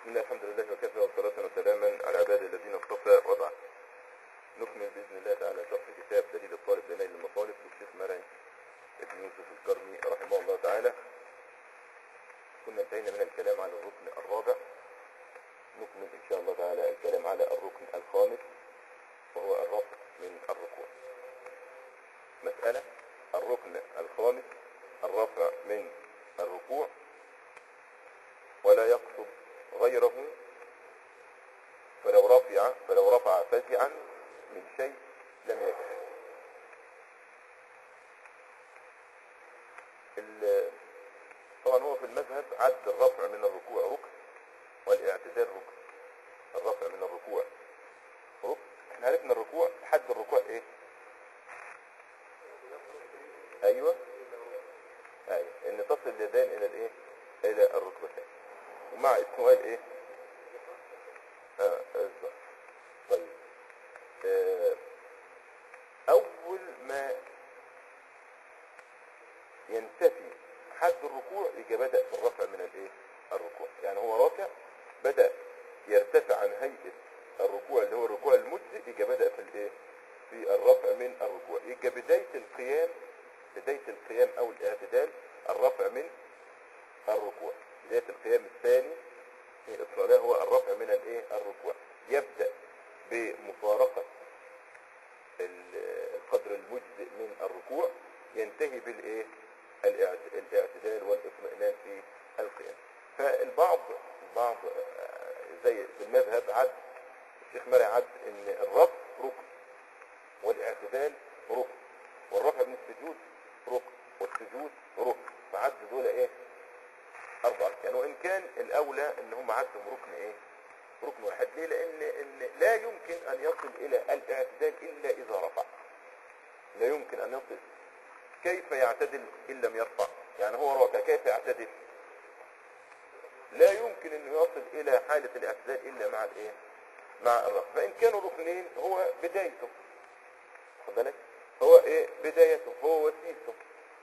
بسم الله الحمد لله وكفى والصلاة وسلاما على عباد الذين اصطفى وبعد نكمل بإذن الله تعالى شرح كتاب دليل الطالب لنيل المطالب للشيخ مرعي ابن يوسف الكرمي رحمه الله تعالى كنا انتهينا من الكلام على الركن الرابع نكمل إن شاء الله تعالى الكلام على الركن الخامس وهو الرفع من الركوع مسألة الركن الخامس الرفع من الركوع ولا يقصد غيره فلو رفع فلو رفع فزعا من شيء لم يكفي ال- طبعا هو في المذهب عد الرفع من الركوع ركن والاعتدال ركن الرفع من الركوع ركن احنا عرفنا الركوع حد الركوع ايه ايوه ايوه ان تصل اليدين الى الايه الى الركبتين ومع اسمه قال ايه اه بالظبط طيب آه اول ما ينتفي حد الركوع يجي بدأ في الرفع من الايه الركوع يعني هو رافع بدأ يرتفع عن هيئة الركوع اللي هو الركوع المجزئ يجي بدأ في الايه في الرفع من الركوع يجي بداية القيام بداية القيام او الاعتدال الرفع من الركوع بداية القيام الثاني في الصلاة هو الرفع من الايه الركوع يبدأ بمفارقة ال- القدر المجزئ من الركوع ينتهي بالايه الاعت- الاعتدال والاطمئنان في القيام فالبعض البعض آه، زي في المذهب عد الشيخ مرعي عد ان الرفع ركن والاعتدال ركن والرفع من السجود ركن والسجود ركن فعد دول ايه اربع اركان وان كان الاولى ان هم عدهم ركن ايه ركن واحد ليه لان إن لا يمكن ان يصل الى الاعتدال الا اذا رفع لا يمكن ان يصل كيف يعتدل ان لم يرفع يعني هو ركع كيف يعتدل لا يمكن انه يصل الى حالة الاعتدال الا مع الايه مع الرفع فان كانوا ركنين هو بدايته خد بالك هو ايه بدايته هو وسيلته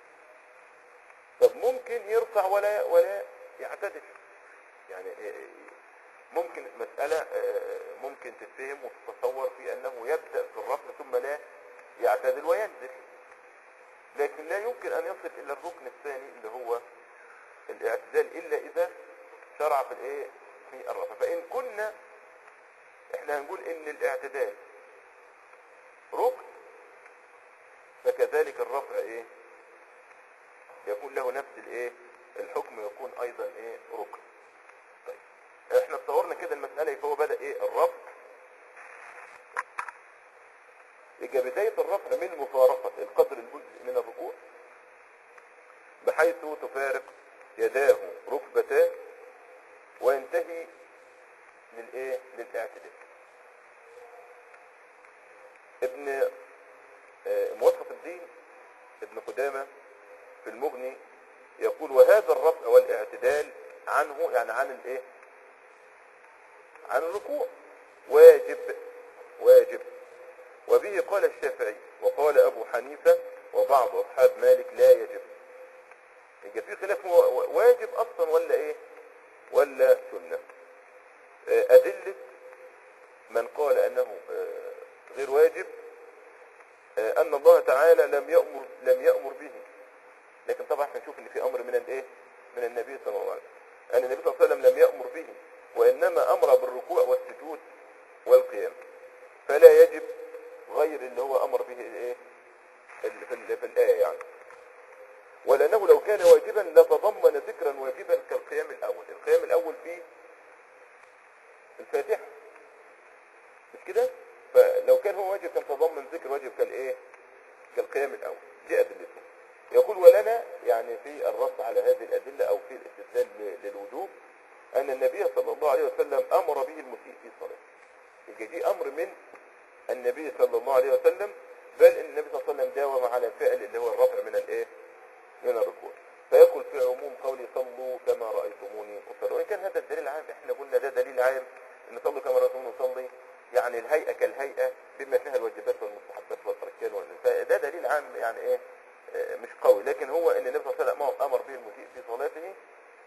طب ممكن يرفع ولا ولا يعتدل يعني إيه إيه ممكن مسألة آه، ممكن تتفهم وتتصور في أنه يبدأ في الرفع ثم لا يعتدل وينزل لكن لا يمكن أن يصل إلى الركن الثاني اللي هو الاعتدال إلا إذا شرع في الإيه في الرفع فإن كنا إحنا هنقول إن الاعتدال ركن فكذلك الرفع إيه يكون له نفس الإيه الحكم يكون أيضا إيه ركن طيب احنا تصورنا كده المسألة فهو بدأ ايه الرفع يجي بداية الرفع من مفارقة القدر الجزء من الركوع بحيث تفارق يداه ركبتاه وينتهي للايه للاعتدال ابن آه، موفق الدين ابن قدامة في المغني يقول وهذا الرفع والاعتدال عنه يعني عن الايه عن الركوع واجب واجب وبه قال الشافعي وقال ابو حنيفة وبعض اصحاب مالك لا يجب يبقى في خلاف هو واجب اصلا ولا ايه ولا سنة آه، ادلة من قال انه آه، غير واجب آه، ان الله تعالى لم يأمر لم يأمر به لكن طبعا احنا نشوف ان في امر من الايه من النبي صلى الله عليه وسلم ان النبي صلى الله عليه وسلم لم يأمر به وانما امر بالركوع والسجود والقيام فلا يجب غير اللي هو امر به الايه ال- في, ال- في الايه يعني ولانه لو كان واجبا لتضمن ذكرا واجبا كالقيام الاول القيام الاول فيه الفاتحه مش كده فلو كان هو واجب كان تضمن ذكر واجب كالايه كالقيام الاول دي ادلته يقول ولنا يعني في الرد على هذه الادله او في الاستدلال ل- للوجوب ان النبي صلى الله عليه وسلم امر به المسيء في صلاته يبقى دي امر من النبي صلى الله عليه وسلم بل ان النبي صلى الله عليه وسلم داوم على فعل اللي هو الرفع من الايه من الركوع فيقول في عموم قولي صلوا كما رايتموني اصلي وان كان هذا الدليل عام احنا قلنا ده دليل عام ان صلوا كما رايتموني اصلي يعني الهيئه كالهيئه بما فيها الواجبات والمستحبات والاركان والنفل فده دليل عام يعني ايه آه، مش قوي لكن هو ان النبي صلى الله عليه وسلم امر به المسيء في صلاته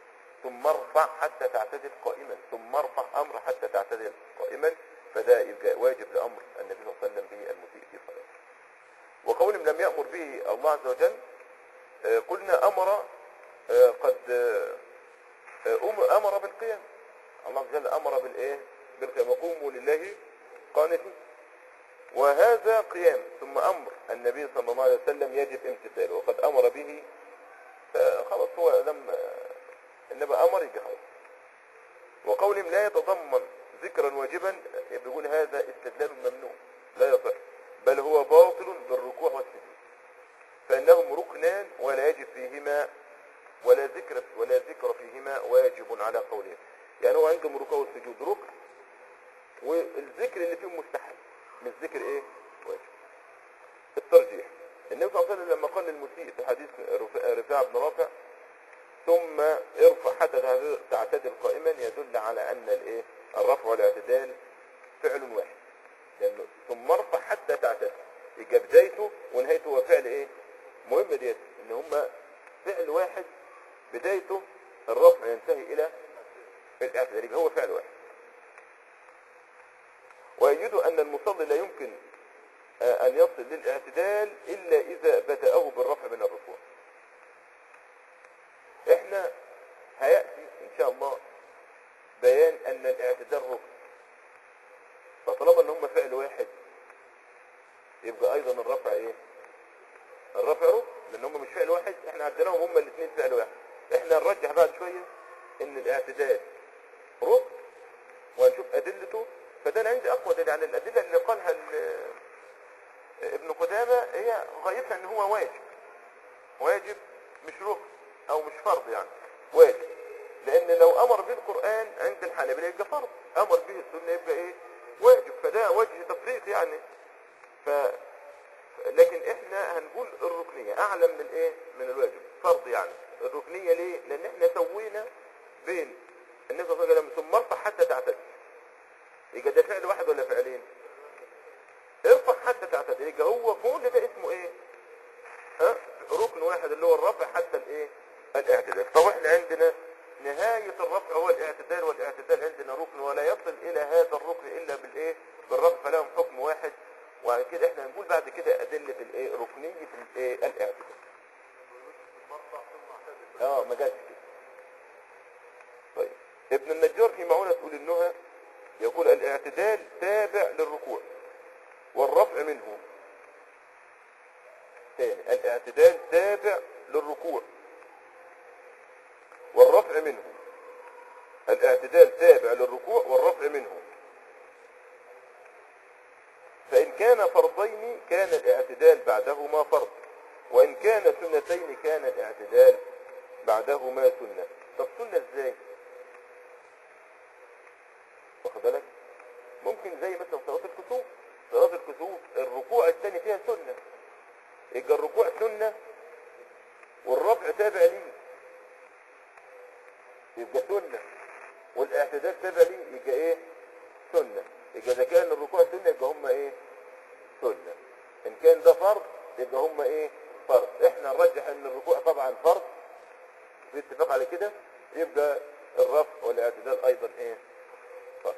ثم ارفع حتى تعتدل قائما ثم ارفع امر حتى تعتدل قائما فده يبقى واجب لامر النبي صلى الله عليه وسلم به المسيء في صلاته وقولهم لم يامر به الله عز وجل آه، قلنا امر آه، قد آه، آه، أم- امر بالقيام الله عز وجل امر بالايه بالقيام وقوموا لله قانتين وهذا قيام ثم امر النبي صلى الله عليه وسلم يجب امتثاله وقد امر به فخلاص هو لما النبي امر يجي خلاص وقولهم لا يتضمن ذكرا واجبا بيقول هذا استدلال ممنوع لا يصح بل هو باطل بالركوع والسجود فانهم ركنان ولا يجب فيهما ولا ذكر ولا ذكر فيهما واجب على قولهم يعني هو عندهم الركوع والسجود ركن والذكر اللي فيهم مستحب مش ذكر ايه واجب الترجيح النبي صلى الله عليه وسلم لما قال للمسيء في حديث رفاع رفاع بن رافع ثم ارفع حتى تعتدل- تعتدل قائما يدل على ان الايه الرفع والاعتدال فعل واحد لانه ثم ارفع حتى تعتدل يبقى بدايته ونهايته هو فعل ايه مهم ديت ان هما فعل واحد بدايته الرفع ينتهي الى الاعتدال يبقى هو فعل واحد ويجد ان المصلي لا يمكن آه، ان يصل للاعتدال الا اذا بدأه بالرفع من الركوع احنا هيأتي ان شاء الله بيان ان الاعتدال ركن فطالما ان هم فعل واحد يبقى ايضا الرفع ايه الرفع ركن لان هم مش فعل واحد احنا عدناهم هم الاثنين فعل واحد احنا نرجح بعد شوية ان الاعتدال ركن وهنشوف ادلته فده انا عندي اقوى دليل عن الادله اللي قالها ال- ابن قدامه هي غايتها ان هو واجب واجب مش ركن او مش فرض يعني واجب لان لو امر به القران عند الحنابلة يبقى فرض امر به السنه يبقى ايه واجب فده وجه تفريق يعني ف لكن احنا هنقول الركنيه اعلى من الايه من الواجب فرض يعني الركنيه ليه لان احنا سوينا بين النبي صلى الله عليه وسلم ثم ارفع حتى تعتدل يبقى ده فعل واحد ولا فعلين ارفع حتى تعتدل يبقى هو كل ده اسمه ايه ها ركن واحد اللي هو الرفع حتى الايه الاعتدال طب احنا عندنا نهاية الرفع هو الاعتدال والاعتدال عندنا ركن ولا يصل الى هذا الركن الا بالايه بالرفع فلهم حكم واحد وعلى كده احنا هنقول بعد كده ادلة الايه ركنية الايه الاعتدال اه ما جاش كده طيب ابن النجار في معونة تقول النهى يقول الاعتدال تابع للركوع والرفع منه تاني الاعتدال تابع للركوع والرفع منه الاعتدال تابع للركوع والرفع منه فإن كان فرضين كان الاعتدال بعدهما فرض وإن كان سنتين كان الاعتدال بعدهما سنة طب سنة ازاي واخد بالك ممكن زي مثلا صلاة الكسوف صلاة الكسوف الركوع الثاني فيها سنة يبقى الركوع سنة والرفع تابع ليه يبقى سنة والاعتدال تابع ليه يبقى ايه سنة يبقى اذا كان الركوع سنة يبقى هم ايه سنة ان كان ده فرض يبقى هم ايه فرض احنا نرجح ان الركوع طبعا فرض في اتفاق على كده يبقى الرفع والاعتدال ايضا ايه فرض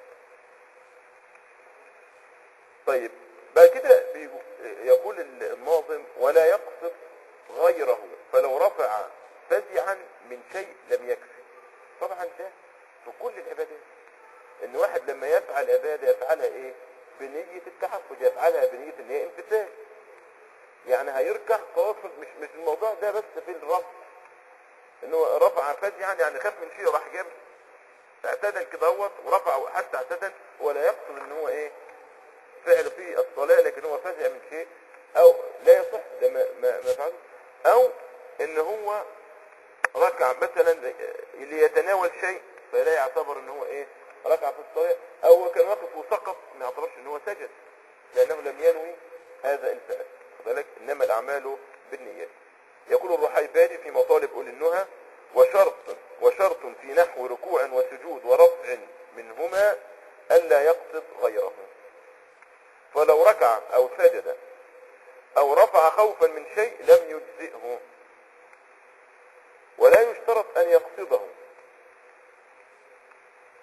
طيب بعد كده بيقو- يقول الناظم ولا يقصد غيره فلو رفع فزعا من شيء لم يكفي طبعا ده في كل العبادات ان واحد لما يفعل عبادة يفعلها ايه بنية التحفظ يفعلها بنية ان هي امتثال يعني هيركع قاصد مش مش الموضوع ده بس في الرفع انه رفع فزعا يعني خاف من شيء راح جاب اعتدل كده اهوت ورفع حتى اعتدل ولا يقصد ان هو ايه فعل في الصلاة لكن هو فزع من شيء او لا يصح ده ما ما ما فعله او ان هو ركع مثلا ليتناول شيء فلا يعتبر ان هو ايه ركع في الصلاة او هو كان واقف وسقط ما يعتبرش ان هو سجد لانه لم ينوي هذا الفعل خد بالك انما الاعمال بالنيات يقول الرحيباني في مطالب اولي النهى وشرط وشرط في نحو ركوع وسجود ورفع منهما الا يقصد غيره فلو ركع او سجد او رفع خوفا من شيء لم يجزئه ولا يشترط ان يقصده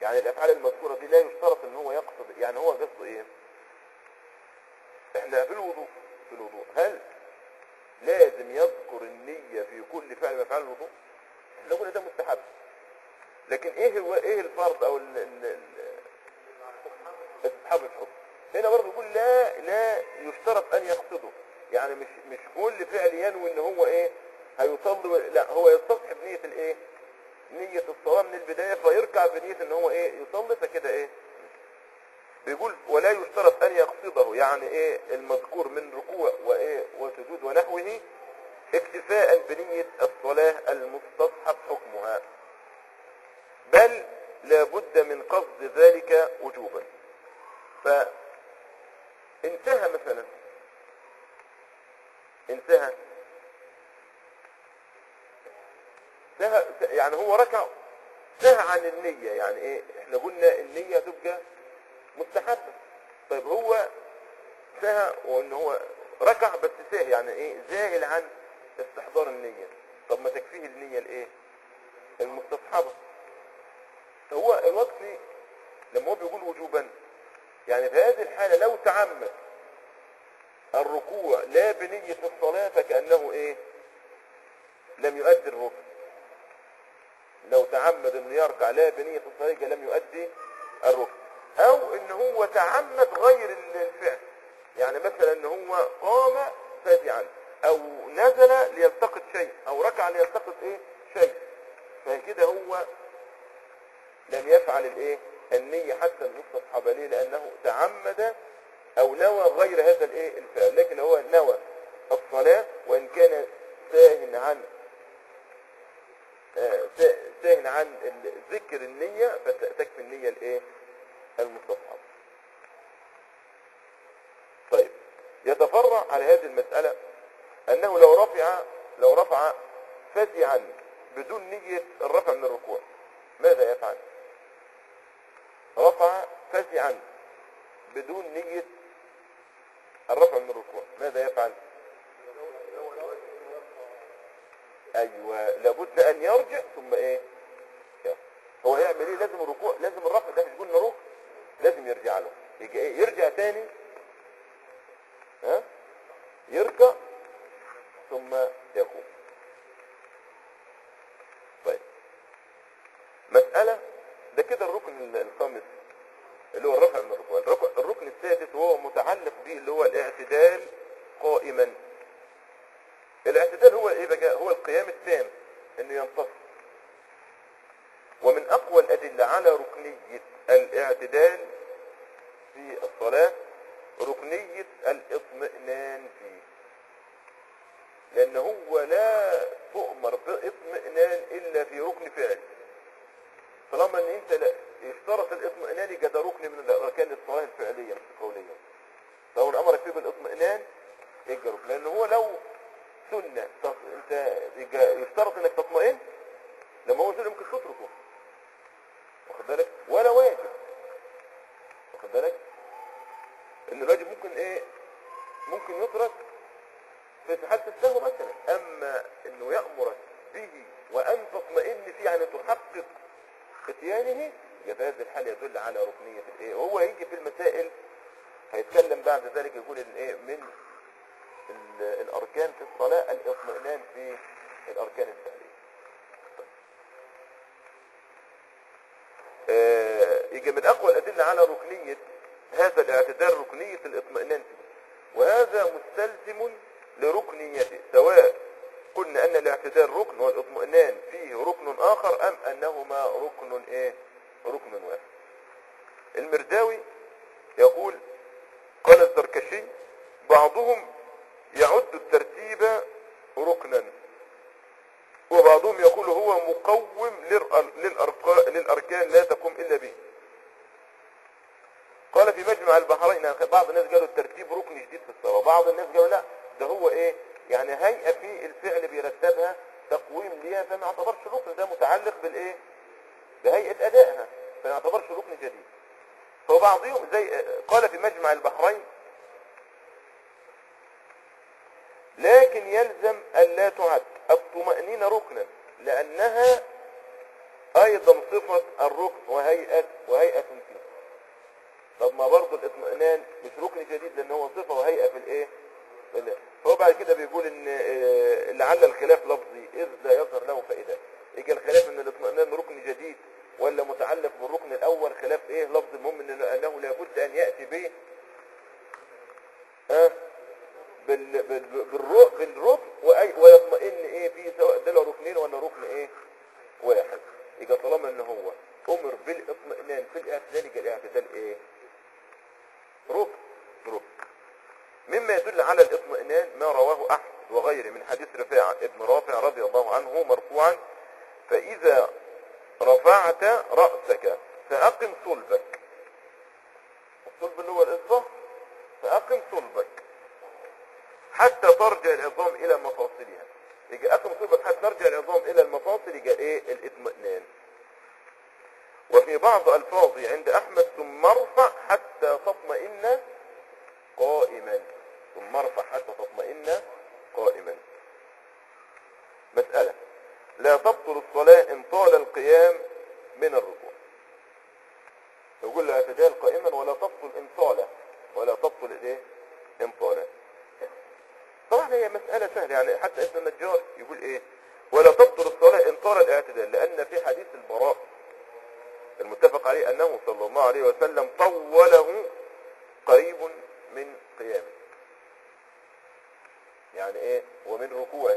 يعني الافعال المذكوره دي لا يشترط ان هو يقصد يعني هو قصده ايه احنا في الوضوء في الوضوء هل لازم يذكر النية في كل فعل من افعال الوضوء احنا قلنا ده مستحب لكن ايه هو ايه الفرض او ال ال ال- استصحاب الحكم هنا برضه يقول لا لا يشترط ان يقصده يعني مش مش كل فعل ينوي ان هو ايه هيصلي لا هو يستصحب نية الايه نية الصلاة من البداية فيركع بنية ان هو ايه يصلي فكده ايه بيقول ولا يشترط ان يقصده يعني ايه المذكور من ركوع وايه وسجود ونحوه اكتفاء بنية الصلاة المستصحب حكمها بل لابد من قصد ذلك وجوبا فانتهى مثلا انتهى سهى يعني هو ركع سهى عن النية يعني ايه احنا قلنا النية تبقى مستحبة طيب هو سهى وان هو ركع بس سهى يعني ايه زاهل عن استحضار النية طب ما تكفيه النية الايه المستصحبة هو الوقت لما هو بيقول وجوبا يعني في هذه الحالة لو تعمد الركوع لا بنية الصلاة فكأنه ايه لم يؤدي الركن لو تعمد انه يركع لا بنية الصلاة يبقى لم يؤدي الركن او ان هو تعمد غير الفعل يعني مثلا ان هو قام فازعا او نزل ليلتقط شيء او ركع ليلتقط ايه شيء فكده هو لم يفعل الايه النية حتى المستصحب ليه لانه تعمد او نوى غير هذا الايه الفعل لكن هو نوى الصلاة وان كان ساهن عن آه، سا- ساهن عن ال- ذكر النية فتكفي النية الايه المستصحب طيب يتفرع على هذه المسألة انه لو رفع لو رفع فزعا بدون نية الرفع من الركوع ماذا يفعل رفع فزعا بدون نية الرفع من الركوع ماذا يفعل ايوه لابد ان يرجع ثم ايه يرجع. هو هيعمل ايه لازم الركوع لازم الرفع ده مش قلنا ركن لازم يرجع له يجي ايه يرجع تاني ها يركع ثم يقوم طيب مسألة ده كده الركن الخامس اللي هو الرفع من الركوع الركن, الركن السادس وهو متعلق به اللي هو الاعتدال قائما الاعتدال هو ايه بقى هو القيام التام انه ينتصر ومن اقوى الادله على ركنيه الاعتدال في الصلاه ركنيه الاطمئنان فيه لان هو لا تؤمر باطمئنان الا في ركن فعل طالما ان انت لا يشترط الاطمئنان يبقى ده ركن من اركان الصلاه الفعليه مش القوليه لو امرك فيه بالاطمئنان يبقى ركن لان هو لو سنة طب انت يبقى يشترط انك تطمئن لما هو سنة ممكن تتركه واخد بالك ولا واجب واخد بالك ان الواجب ممكن ايه ممكن يترك في حالة السهو مثلا اما انه يأمرك به وان تطمئن فيه يعني تحقق اتيانه يبقى في هذه الحالة يدل على ركنية الايه وهو هيجي في المسائل هيتكلم بعد ذلك يقول ان ايه من ال- الاركان في الصلاة الاطمئنان في الاركان الفعلية آه، يجي من اقوى الادلة على ركنية هذا الاعتدال ركنية الاطمئنان فيه وهذا مستلزم لركنيته سواء قلنا ان الاعتدال ركن والاطمئنان فيه ركن اخر ام انهما ركن ايه ركن واحد المرداوي يقول قال الزركشي بعضهم يعد الترتيب ركنا وبعضهم يقول هو مقوم للأر- للأرقا- للأركان لا تقوم إلا به قال في مجمع البحرين بعض الناس قالوا الترتيب ركن جديد في الصلاة وبعض الناس قالوا لا ده هو ايه يعني هيئة في الفعل بيرتبها تقويم ليها فما يعتبرش ركن ده متعلق بالايه بهيئة أدائها فما يعتبرش ركن جديد فبعضهم زي قال في مجمع البحرين لكن يلزم أن لا تعد الطمأنينة ركنا لأنها ايضا صفة الركن وهيئة وهيئة فيه طب ما برضه الاطمئنان مش ركن جديد لان هو صفة وهيئة في الايه في ال- فهو بعد كده بيقول ان آه، لعل الخلاف لفظي اذ لا يظهر له فائدة يجي الخلاف ان الاطمئنان ركن جديد ولا متعلق بالركن الاول خلاف ايه لفظ المهم إن- انه لابد ان يأتي به ها بال بال بالرو بالركن وأي ويطمئن ايه فيه سواء ده له ركنين ولا ركن ايه واحد يبقى طالما ان هو امر بالاطمئنان في الاعتدال يبقى الاعتدال ايه ركن ركن مما يدل على الاطمئنان ما رواه احمد وغيره من حديث رفاعة ابن رافع رضي الله عنه مرفوعا فاذا رفعت رأسك فاقم صلبك الصلب اللي هو الاصبع فاقم صلبك حتى ترجع العظام الى مفاصلها يجي اقم صلبك حتى ترجع العظام الى المفاصل يجي ايه الاطمئنان وفي بعض الفاظ عند احمد ثم ارفع حتى تطمئن قائما ثم ارفع حتى تطمئن قائما مسألة لا تبطل الصلاة ان طال القيام من الركوع يقول لا اعتدال قائما ولا تبطل ان طال ولا تبطل الايه ان طال طبعا هي مسألة سهلة يعني حتى ابن النجار يقول ايه ولا تبطل الصلاة ان طال الاعتدال لان في حديث البراء المتفق عليه انه صلى الله عليه وسلم طوله قريب من قيامه يعني ايه ومن ركوعه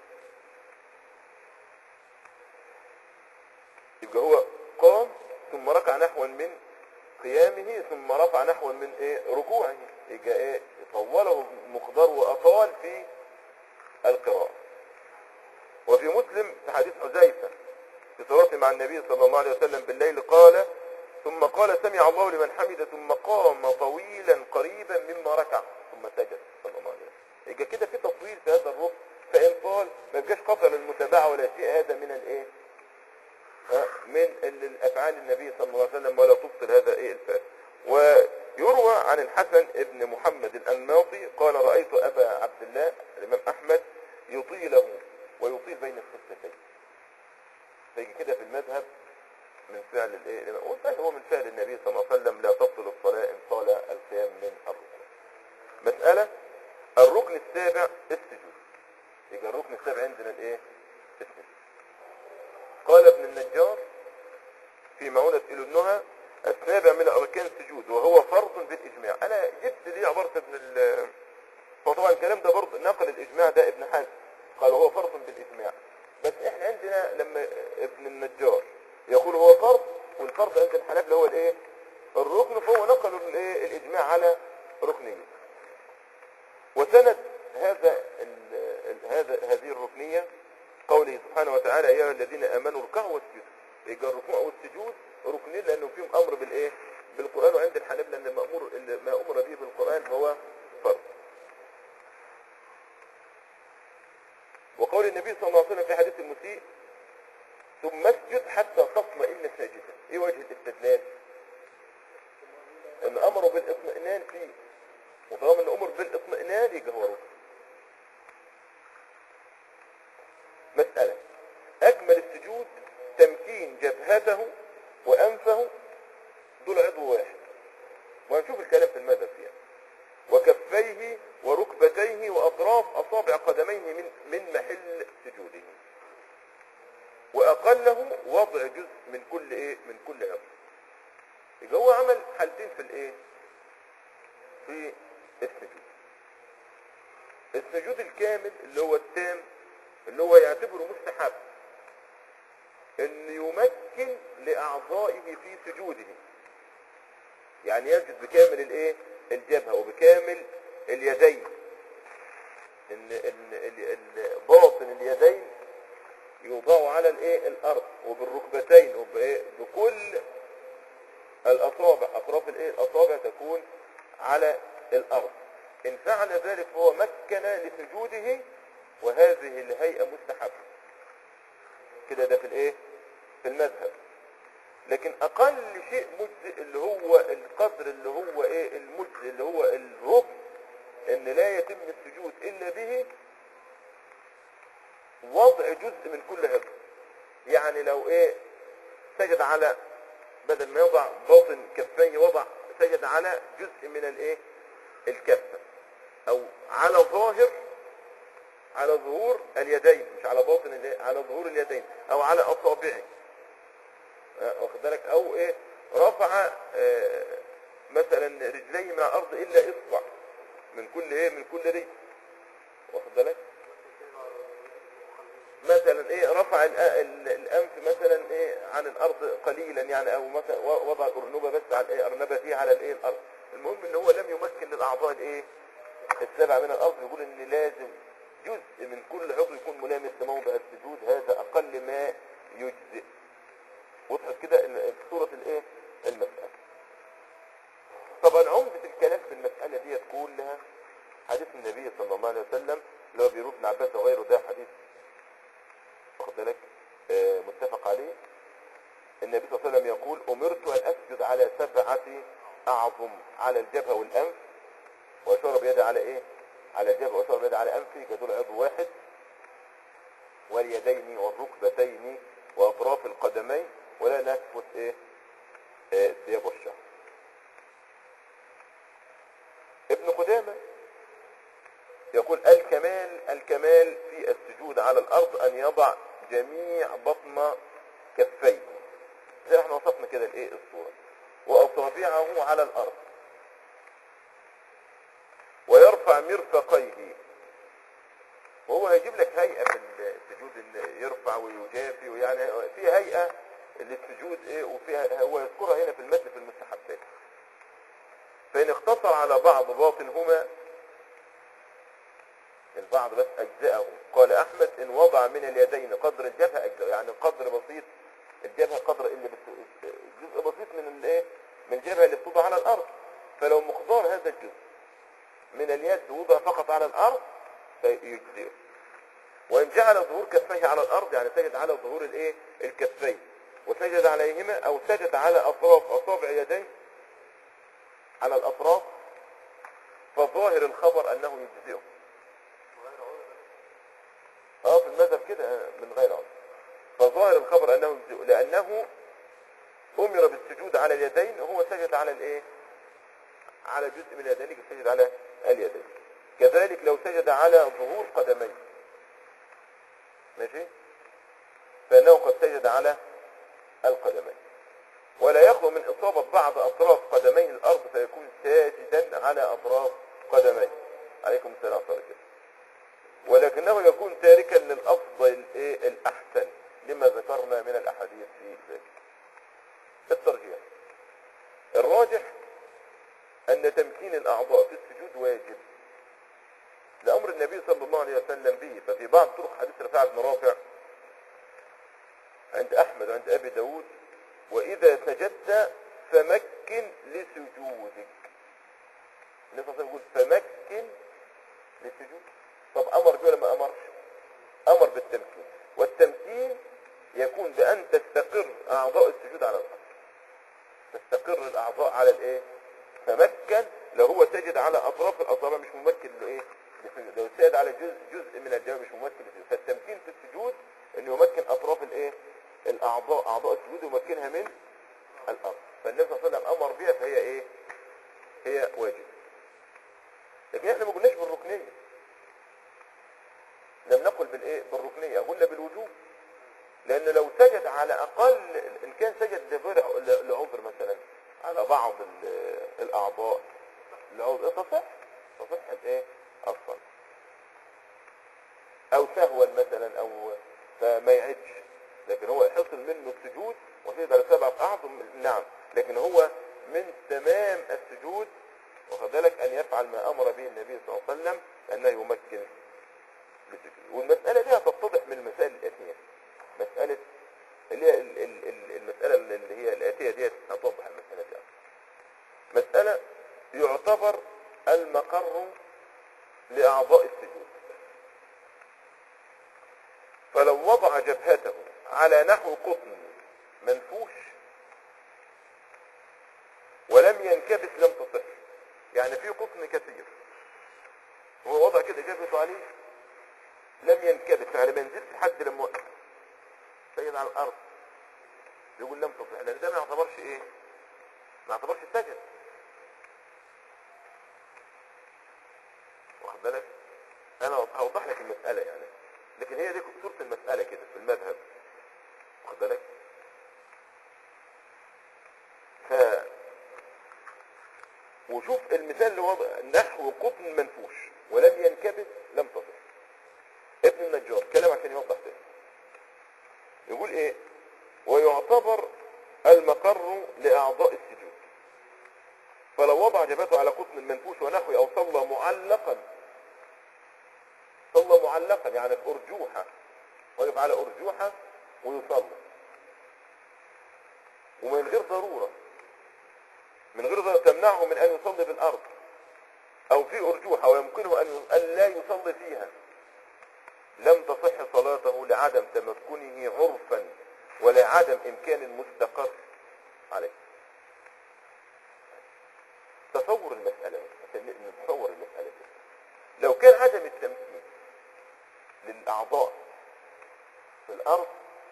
يبقى هو قام ثم ركع نحوا من قيامه ثم رفع نحوا من ايه ركوعه يبقى ايه طوله مقدار واطال في القراءة وفي مسلم في حديث حذيفة في صلاته مع النبي صلى الله عليه وسلم بالليل قال ثم قال سمع الله لمن حمد ثم قام طويلا قريبا مما ركع ثم سجد صلى الله عليه وسلم يبقى كده في تطويل في هذا الركن فإن طال ما يبقاش قطع للمتابعة ولا شيء هذا من الايه ها، من ال- الافعال النبي صلى الله عليه وسلم ولا تبطل هذا ايه الفعل ويروى عن الحسن ابن محمد الانماطي قال رايت ابا عبد الله الامام احمد يطيله ويطيل بين الخفتين فيجي كده في المذهب من فعل الايه والفعل هو من فعل النبي صلى الله عليه وسلم لا تبطل الصلاه ان طال القيام من الركن مساله الركن السابع السجود يبقى الركن السابع عندنا الايه السجود قال ابن النجار في معونة إلى النهى السابع من أركان السجود وهو فرض بالإجماع أنا جبت دي عبارة ابن ال فطبعا الكلام ده برضه نقل الإجماع ده ابن حزم قال هو فرض بالإجماع بس احنا عندنا لما ابن النجار يقول هو فرض والفرض عند الحنابلة هو الايه الركن فهو نقل الايه الاجماع على ركنيه وسند هذا ال ال هذا هذه الركنيه قوله سبحانه وتعالى يا أيها الذين امنوا اركعوا واسجدوا يبقى الركوع والسجود ركنين لانه فيهم امر بالايه بالقران وعند الحنابلة ان المامور اللي ما امر به بالقران هو فرض وقول النبي صلى الله عليه وسلم في حديث المسيء ثم اسجد حتى تطمئن ساجدا ايه وجه الاستدلال ان امروا بالاطمئنان فيه وطالما ان امر بالاطمئنان يبقى هو ركن مسألة اجمل السجود تمكين جبهته وانفه دول عضو واحد وهنشوف الكلام في المذهب فيها وكفيه وركبتيه واطراف اصابع قدميه من من محل سجوده واقله وضع جزء من كل ايه من كل عضو يبقى هو عمل حالتين في الايه في السجود السجود الكامل اللي هو التام اللي هو يعتبره مستحب ان يمكن لاعضائه في سجوده يعني يسجد بكامل الايه الجبهه وبكامل اليدين ان ان ال- ال- باطن اليدين يوضع على الايه الارض وبالركبتين وبايه بكل الاصابع اطراف الايه الاصابع تكون على الارض ان فعل ذلك فهو مكن لسجوده وهذه الهيئه مستحبه كده ده في الايه في المذهب لكن اقل شيء مجزئ اللي هو القدر اللي هو ايه المجزئ اللي هو الركن ان لا يتم السجود الا به وضع جزء من كل عضو يعني لو ايه سجد على بدل ما يضع باطن كفيه وضع سجد على جزء من الايه الكفه او على ظاهر على ظهور اليدين مش على باطن الايه على ظهور اليدين او على اصابعه آه، واخد بالك او ايه رفع آه، مثلا رجليه من الارض الا اصبع من كل ايه من كل رجل واخد بالك مثلا ايه رفع الأ- ال- الانف مثلا ايه عن الارض قليلا يعني او مثلا و- وضع الارنبه بس على ايه ارنبته على الايه الارض المهم ان هو لم يمكن للاعضاء الايه السبع من الارض يقول ان لازم جزء من كل عضو يكون ملامس لموضع السجود هذا اقل ما يجزئ وضحت كده ال- ال- صورة الايه المسألة طبعا عمدة الكلام في المسألة دي كلها حديث النبي صلى الله عليه وسلم اللي هو بيروح ابن عباس وغيره ده حديث واخد بالك آه، متفق عليه النبي صلى الله عليه وسلم يقول امرت ان اسجد على سبعة اعظم على الجبهة والانف واشار بيده على ايه على الجبهة واشار بيده على انفه كدول عضو واحد واليدين والركبتين واطراف القدمين ولا نكفت ايه آه، الثياب والشعر ابن قدامة يقول الكمال الكمال في السجود على الارض ان يضع جميع بطن كفيه زي ما احنا وصفنا كده الايه الصورة واصابعه على الارض ويرفع مرفقيه وهو هيجيب لك هيئة في السجود ان يرفع ويجافي ويعني في هيئة للسجود ايه وفيها هو يذكرها هنا في المتن في المستحبات فإن اقتصر على بعض باطنهما البعض بس أجزاءه قال أحمد إن وضع من اليدين قدر الجبهة أجزاءه يعني قدر بسيط الجبهة قدر اللي بت... جزء بسيط من الايه من الجبهة اللي بتوضع على الأرض فلو مقدار هذا الجزء من اليد وضع فقط على الأرض فيجزئه وإن جعل ظهور كفيه على الأرض يعني سجد على ظهور الايه الكفين وسجد عليهما أو سجد على أطراف أصابع يديه على الأطراف فظاهر الخبر أنه يجزئه اه في المذهب كده من غير عذر فظاهر الخبر أنه يجزئه لأنه أمر بالسجود على اليدين هو سجد على الإيه على جزء من اليدين سجد على اليدين كذلك لو سجد على ظهور قدميه ماشي فإنه قد سجد على القدمين ولا يخلو من إصابة بعض أطراف قدميه الأرض فيكون ساجدا على أطراف قدميه عليكم السلام ورحمة الله ولكنه يكون تاركا للأفضل إيه الأحسن لما ذكرنا من الأحاديث في ذلك الترجيح الراجح أن تمكين الأعضاء في السجود واجب لأمر النبي صلى الله عليه وسلم به ففي بعض طرق حديث رفاعة بن رافع عند أحمد وعند أبي داود وإذا سجدت فمكن لسجودك النبي صلى الله عليه وسلم يقول فمكن للسجود طب أمر بيه ولا ما أمرش أمر بالتمكين والتمكين يكون بأن تستقر أعضاء السجود على الأرض تستقر الأعضاء على الإيه فمكن لو هو سجد على أطراف الأصابع مش ممكن له إيه للسجود. لو سجد على جزء جزء من الجبهة مش ممكن للسجود فالتمكين في السجود انه يمكن اطراف الايه الاعضاء اعضاء السجود يمكنها من الارض فالنبي صلى الله عليه وسلم امر بها فهي ايه هي واجب لكن احنا ما قلناش بالركنيه لم نقل بالايه بالركنيه قلنا بالوجوب لان لو سجد على اقل ان كان سجد لغير لعذر مثلا على بعض ال- الاعضاء العذر تصح تصح الايه الصلاه او سهوا مثلا او فما يعدش لكن هو حصل منه السجود وسجد على سبعة اعظم نعم لكن هو من تمام السجود واخد بالك ان يفعل ما امر به النبي صلى الله عليه وسلم انه يمكن بالسجود والمسألة دي هتتضح من المسائل الاتية مسألة اللي هي ال- ال- ال- المسألة اللي هي الاتية دي هتوضح المسألة دي مسألة يعتبر المقر لأعضاء السجود فلو وضع جبهته على نحو قطن منفوش ولم ينكبس لم تصح يعني في قطن كثير هو وضع كده جبهته عليه لم ينكبس يعني ما ينزلش حد لما وقف سيد على الارض يقول لم تصح لان ده ما يعتبرش ايه ما يعتبرش سجد واخد بالك انا هوضح لك المسألة يعني لكن هي دي صورة المسألة كده في المذهب واخد بالك ف وشوف المثال اللي وضع نحو قطن منفوش ولم ينكبس لم تصح ابن النجار كلام عشان يوضح تاني يقول ايه ويعتبر المقر لأعضاء السجود فلو وضع جبهته على قطن المنفوش ونحوه أو صلى معلقا صلى معلقا يعني في أرجوحة وقف على أرجوحة ويصلى ومن غير ضرورة من غير ضرورة تمنعه من أن يصلي بالأرض أو في أرجوحة ويمكنه أن أن لا يصلي فيها لم تصح صلاته لعدم تمكنه عرفا ولا عدم إمكان المستقر عليه تصور المسألة عشان نتصور المسألة دي. لو كان عدم التمكين للأعضاء في الأرض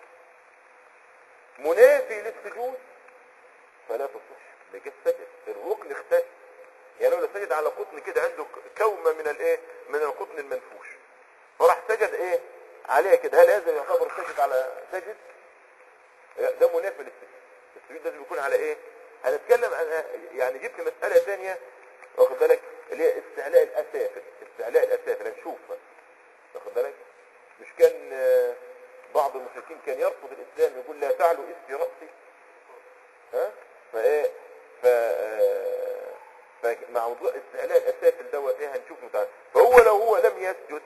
منافي للسجود فلا تصح لجد سجد الركن اختلف يعني لو سجد على قطن كده عنده كومة من الايه من القطن المنفوش فراح سجد ايه عليها كده هل هذا يعتبر سجد على سجد ده منافي للسجود السجود لازم يكون على ايه هنتكلم عن يعني جبت مسألة ثانية واخد بالك اللي هي استعلاء الاسافل استعلاء الاسافل هنشوفها واخد بالك مش كان آه، بعض المشركين كان يرفض الاسلام يقول لا تعلوا اسفي رأسي ها فايه ف آه، فمع موضوع استعلاء الاسافل دوت ايه هنشوف متعرف فهو لو هو لم يسجد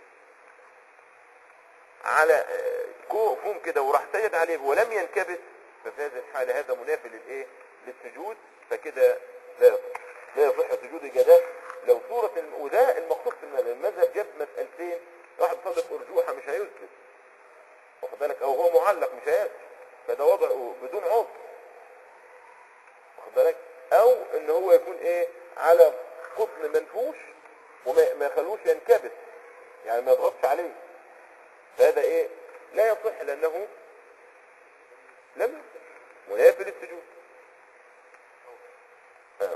على آه، كوم كده وراح سجد عليه ولم ينكبس ففي هذه الحالة هذا منافي للايه للسجود فكده لا يصح لا يصح سجود الجداء لو صورة الم... وده المقصود في المذهب المذهب جاب مسألتين واحد صادق أرجوحة مش هيسجد واخد بالك او هو معلق مش هيسجد فده وضع بدون عذر واخد بالك او ان هو يكون ايه على قطن منفوش وما ما يخلوش ينكبس يعني ما يضغطش عليه فهذا ايه لا يصح لانه لم يصح منافي للسجود آه.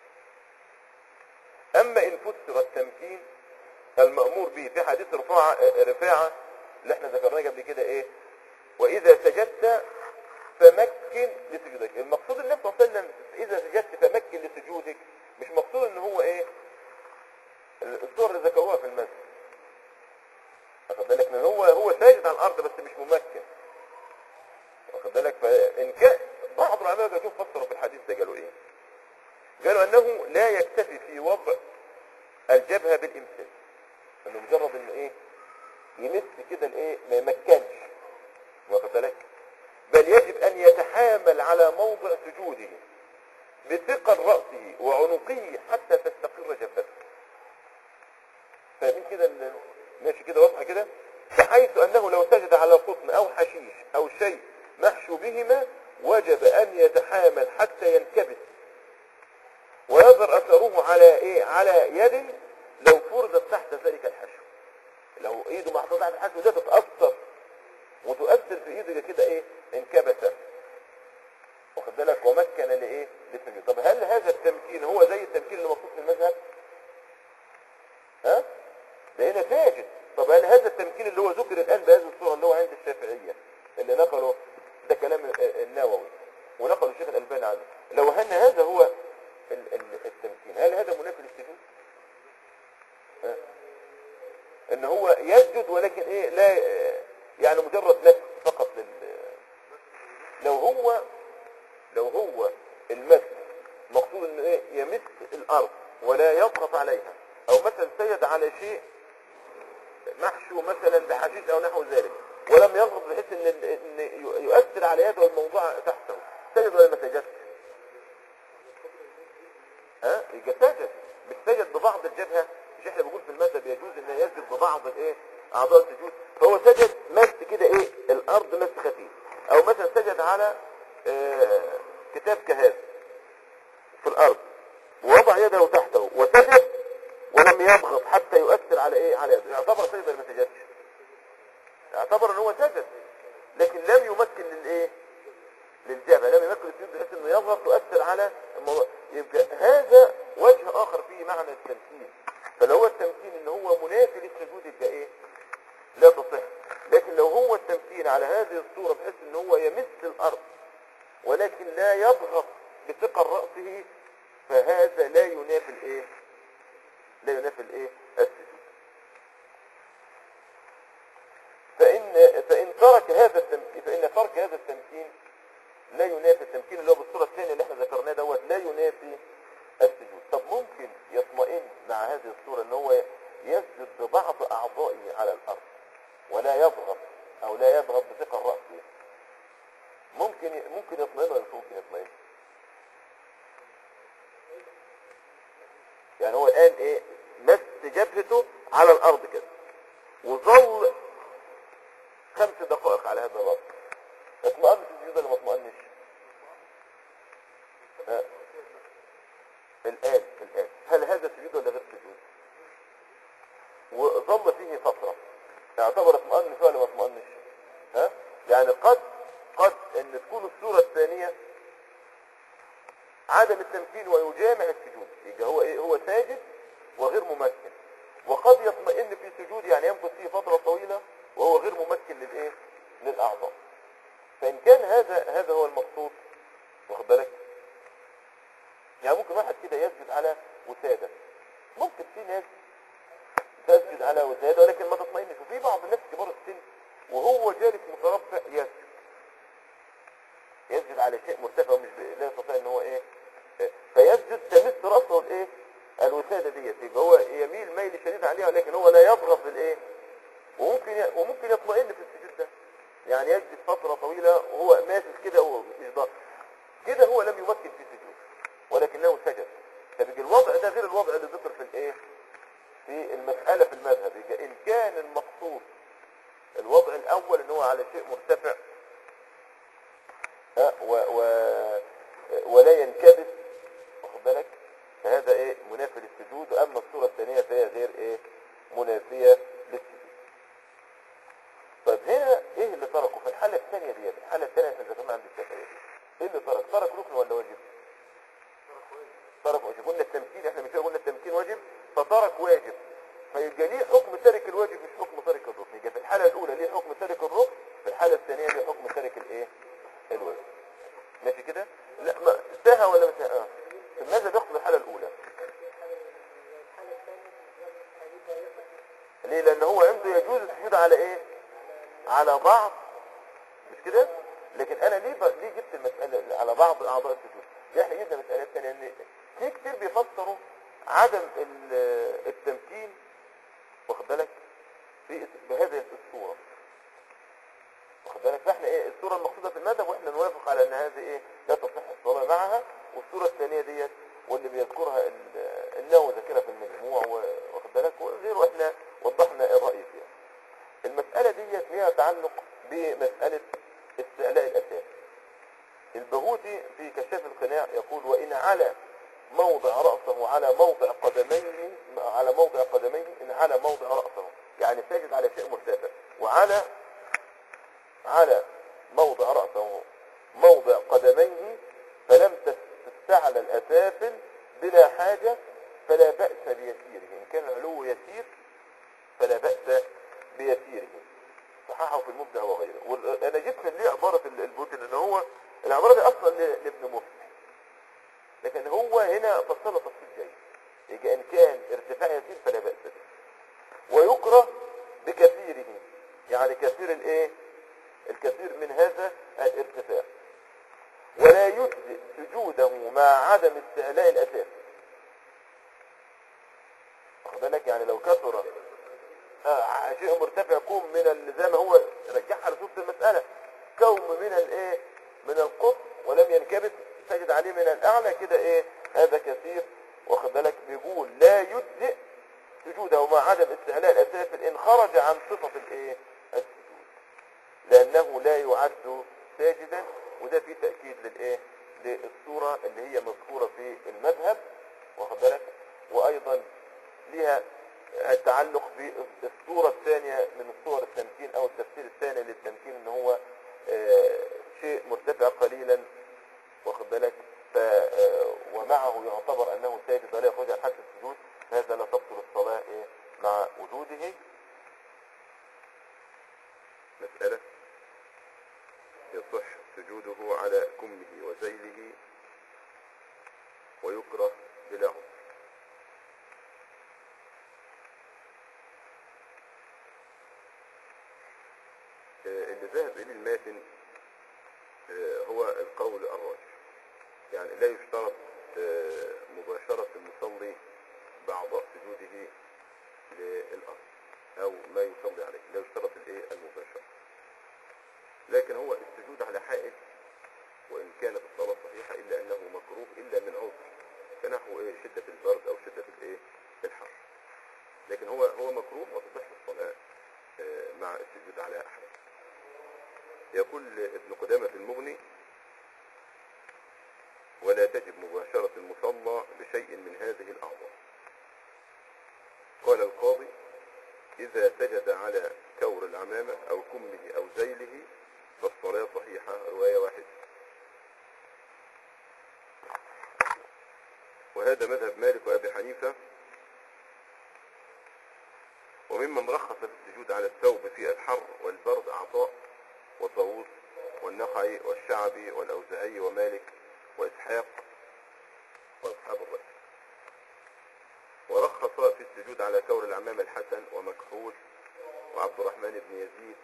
اما ان فسر التمكين المأمور به في حديث رفاعة رفاعة اللي احنا ذكرناه قبل كده ايه واذا سجدت فمكن لسجودك المقصود النبي صلى الله عليه وسلم اذا سجدت فمكن لسجودك مش مقصود ان هو ايه الصور اللي ذكروها في المسجد واخد بالك ان هو هو ساجد على الارض بس مش ممكن واخد بالك فان كان بعض العلماء قالوا فسروا في الحديث ده قالوا ايه قالوا انه لا يكتفي في وضع الجبهه بالامساك انه مجرد انه ايه يمس كده الايه ما يمكنش واخد بالك بل يجب ان يتحامل على موضع سجوده بثقل رأسه وعنقه حتى تستقر جبهته فاهمين كده ال- ماشي كده واضحه كده بحيث انه لو سجد على قطن او حشيش او شيء محشو بهما وجب ان يتحامل حتى ينكبس ويظهر اثره على ايه على يده لو فرضت تحت ذلك الحشو لو ايده محطوطه تحت الحشو ده تتاثر وتؤثر في ايده كده ايه انكبس واخد بالك ومكن لايه للسجود طب هل هذا التمكين هو زي التمكين اللي مطلوب في المذهب ها ده هنا ساجد طب هل هذا التمكين اللي هو ذكر الان بهذه الصوره اللي هو عند الشافعيه اللي نقله ده كلام ال- النووي ونقله الشيخ الالباني عنه لو ان هذا هو ال- ال- التمكين هل هذا منافي للسجود ها؟ ان هو يسجد ولكن ايه لا يعني مجرد لف فقط لل لو هو لو هو المس مقصود ان ايه يمس الارض ولا يضغط عليها او مثلا سجد على شيء محشو مثلا بحشيش او نحو ذلك ولم يضغط بحيث ان ان يؤثر على يده الموضوع تحته سجد ولا ما سجدش ها يبقى سجد مش سجد ببعض الجبهه مش احنا بنقول في المذهب يجوز ان يسجد ببعض الايه اعضاء السجود فهو سجد مس كده ايه الارض مس خفيف او مثلا سجد على آه كتاب كهذا في الارض ووضع يده تحته وسجد ولم يضغط حتى يؤثر على ايه على يده يعتبر سجد ولا ما سجدش يعتبر ان هو سجد لكن لم يمكن للايه يضغط تؤثر على الموضوع يبقى هذا وجه اخر فيه معنى التمثيل فلو هو التمثيل ان هو منافي للسجود يبقى ايه لا تصح لكن لو هو التمثيل على هذه الصورة بحيث ان هو يمس الارض ولكن لا يضغط بثقل رأسه فهذا لا ينافي الايه لا ينافي الايه السجود فإن فإن ترك هذا التمكين فإن ترك هذا التمكين لا ينافي التمكين اللي هو بالصورة الثانية اللي احنا ذكرناه دوت لا ينافي السجود طب ممكن يطمئن مع هذه الصورة ان هو يسجد ببعض أعضائه على الأرض ولا يضغط أو لا يضغط بثقل رأسه ممكن ممكن يطمئن ولا مش ممكن يطمئن يعني هو الآن ايه مس جبهته على الأرض كده وظل خمس دقائق على هذا الوضع اطمئن في السجود ولا ما اطمئنش ها. الآن الآن هل هذا سجود ولا غير سجود وظل فيه فترة يعتبر اطمئن فيه ولا ما اطمئنش ها يعني قد قد ان تكون الصورة الثانية عدم التمكين ويجامع السجود يبقى هو ايه هو ساجد وغير ممكن وقد يطمئن في سجود يعني يمكث فيه فترة طويلة وهو غير ممكن للايه للاعضاء فان كان هذا هذا هو المقصود واخد بالك يعني ممكن واحد كده يسجد على وسادة ممكن في ناس تسجد على وسادة ولكن ما تطمئنش وفي بعض الناس كبار السن وهو جالس مترفع يسجد يسجد على شيء مرتفع ومش ب- لا يستطيع ان هو ايه إيه. فيسجد تمس راسه الايه الوساده ديت يبقى هو يميل ميل شديد عليها ولكن هو لا يضغط بالايه وممكن ي... وممكن يطمئن في السجود ده يعني يجلس فتره طويله وهو ماسك كده ومش ضاغط كده هو لم يمكن في السجود ولكنه سجد فبيجي الوضع ده غير الوضع اللي ذكر في الايه في المساله في المذهب يبقى ان كان المقصود الوضع الاول ان هو على شيء مرتفع ها، و و ولا ينكبس واخد بالك فهذا ايه منافي للسجود واما الصوره الثانيه فهي غير ايه منافيه للسجود طيب هنا ايه اللي تركه في الحاله الثانيه دي الحاله الثانيه احنا ذكرنا عند الشافعيه دي ايه اللي ترك ترك ركن ولا واجب ترك واجب قلنا التمكين احنا مش قلنا التمكين واجب فترك واجب فيبقى ليه حكم تارك الواجب مش حكم تارك الركن يبقى في الحاله الاولى ليه حكم تارك الركن في الحاله الثانيه ليه حكم تارك الايه الواجب ماشي كده لا ما سهى ولا ما سهى ماذا بيقصد الحاله الاولى ليه لان هو عنده يجوز السجود على ايه على بعض مش كده لكن انا ليه ب... ليه جبت المساله على بعض اعضاء السجود ليه احنا جبنا مساله ثانيه ان في كتير بيفسروا عدم ال- التمكين واخد بالك في بهذه الصوره واخد بالك فاحنا ايه الصوره المقصوده في المذهب واحنا نوافق على ان هذه ايه لا تصح الصلاه معها والصوره الثانيه ديت واللي بيذكرها ال- النووي ذاكرها في المجموع و- واخد بالك وغيره احنا وضحنا الراي فيها المساله ديت ليها تعلق بمساله استعلاء الاساس البهوتي في كشاف القناع يقول وان على موضع راسه على موضع قدميه على موضع قدميه ان على موضع راسه يعني ساجد على شيء مرتفع وعلى على موضع رأسه موضع قدميه فلم تس- تستعلى الأسافل بلا حاجة فلا بأس بيسيره إن كان العلو يسير فلا بأس بيسيره صححه في المبدع وغيره وال- أنا جبت ليه عبارة ال- البوتين إن هو العبارة دي أصلا ل- لابن مفلح لكن هو هنا فصلها تفصيل جيد يبقى إن كان ارتفاع يسير فلا بأس به ويكره بكثيره يعني كثير الايه الكثير من هذا الارتفاع ولا يجزئ سجوده مع عدم استعلاء الاساس واخد بالك يعني لو كثر آه، شيء مرتفع كوم من ال- زي ما هو رجعها لصوت المسألة كوم من الايه من القطب ولم ينكبت سجد عليه من الاعلى كده ايه هذا كثير واخد بالك بيقول لا يجزئ سجوده مع عدم استعلاء الاسافل ان خرج عن صفة الايه السجود لانه لا يعد ساجدا وده في تأكيد للايه للصورة اللي هي مذكورة في المذهب واخد بالك وايضا لها التعلق بالصورة الثانية من الصور التمكين او التفسير الثاني للتمكين ان هو آه، شيء مرتفع قليلا واخد بالك سجوده على كمه وذيله ويكره بلا عذر آه، اللي ذهب إليه الماتن آه، هو القول الراجح يعني لا يشترط آه، مباشرة المصلي بأعضاء سجوده للأرض أو ما يصلي عليه لا يشترط الإيه المباشرة لكن هو السجود على حائل وإن كانت الصلاة صحيحة إلا أنه مكروه إلا من عذر كنحو إيه شدة البرد أو شدة الإيه الحر لكن هو هو مكروه وتصح الصلاة آه، مع السجود على أحد يقول ابن قدامة في المغني ولا تجب مباشرة المصلى بشيء من هذه الأعضاء قال القاضي إذا سجد على كور العمامة أو كمه أو ذيله فالصلاة صحيحة رواية واحدة وهذا مذهب مالك وأبي حنيفة وممن رخص في السجود على الثوب في الحر والبرد عطاء وطاووس والنخعي والشعبي والأوزاعي ومالك وإسحاق وأصحاب الرأي ورخص في السجود على كور العمام الحسن ومكحول وعبد الرحمن بن يزيد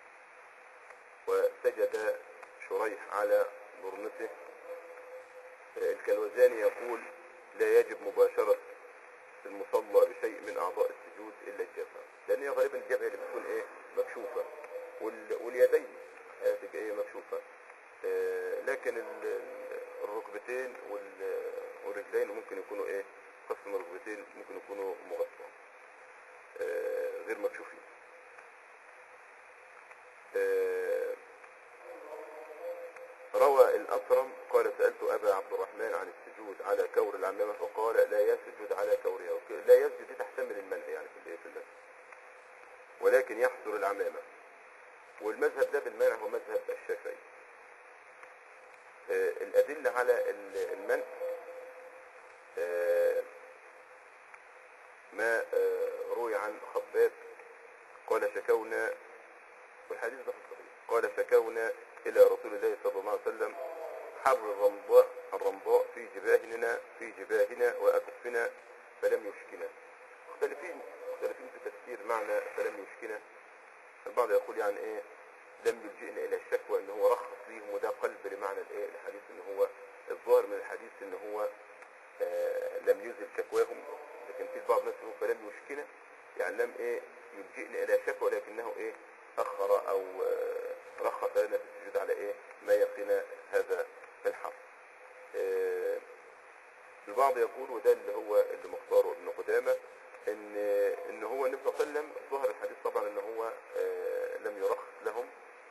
وسجد شريح على برنته الكلوزاني يقول لا يجب مباشرة المصلى بشيء من أعضاء السجود إلا الجبهة لأن هي غالبا الجبهة اللي بتكون إيه مكشوفة وال... واليدين آه، تبقى إيه مكشوفة آه، لكن ال- ال- الركبتين وال... والرجلين ممكن يكونوا إيه قسم الركبتين ممكن يكونوا مغطى آه، غير مكشوفين آه، روى الأكرم قال سألت أبا عبد الرحمن عن السجود على كور العمامة فقال لا يسجد على كورها وك- لا يسجد دي تحتمل المنع يعني في الإيه في المذهب ولكن يحصر العمامة والمذهب ده بالمنع هو مذهب الشافعي آه، الأدلة على ال- المنع آه، ما آه، روي عن خباب قال شكونا والحديث ده في الصحيح قال شكونا إلى رسول الله صلى الله عليه وسلم حر الرمضاء الرمضاء في جباهنا في جباهنا وأكفنا فلم يشكنا مختلفين مختلفين في تفسير معنى فلم يشكنا البعض يقول يعني ايه لم يلجئنا الى الشكوى ان هو رخص ليهم وده قلب لمعنى الايه الحديث ان هو الظاهر من الحديث ان هو آه لم يزل شكواهم لكن في بعض الناس يقول فلم يشكنا يعني لم ايه يلجئنا الى شكوى لكنه ايه اخر او آه رخص لنا في السجود على ايه ما يقينا هذا الحر آه البعض يقول وده اللي هو اللي مختاره ابن قدامه ان ان هو النبي صلى الله عليه وسلم ظهر الحديث طبعا ان هو آه لم يرخص لهم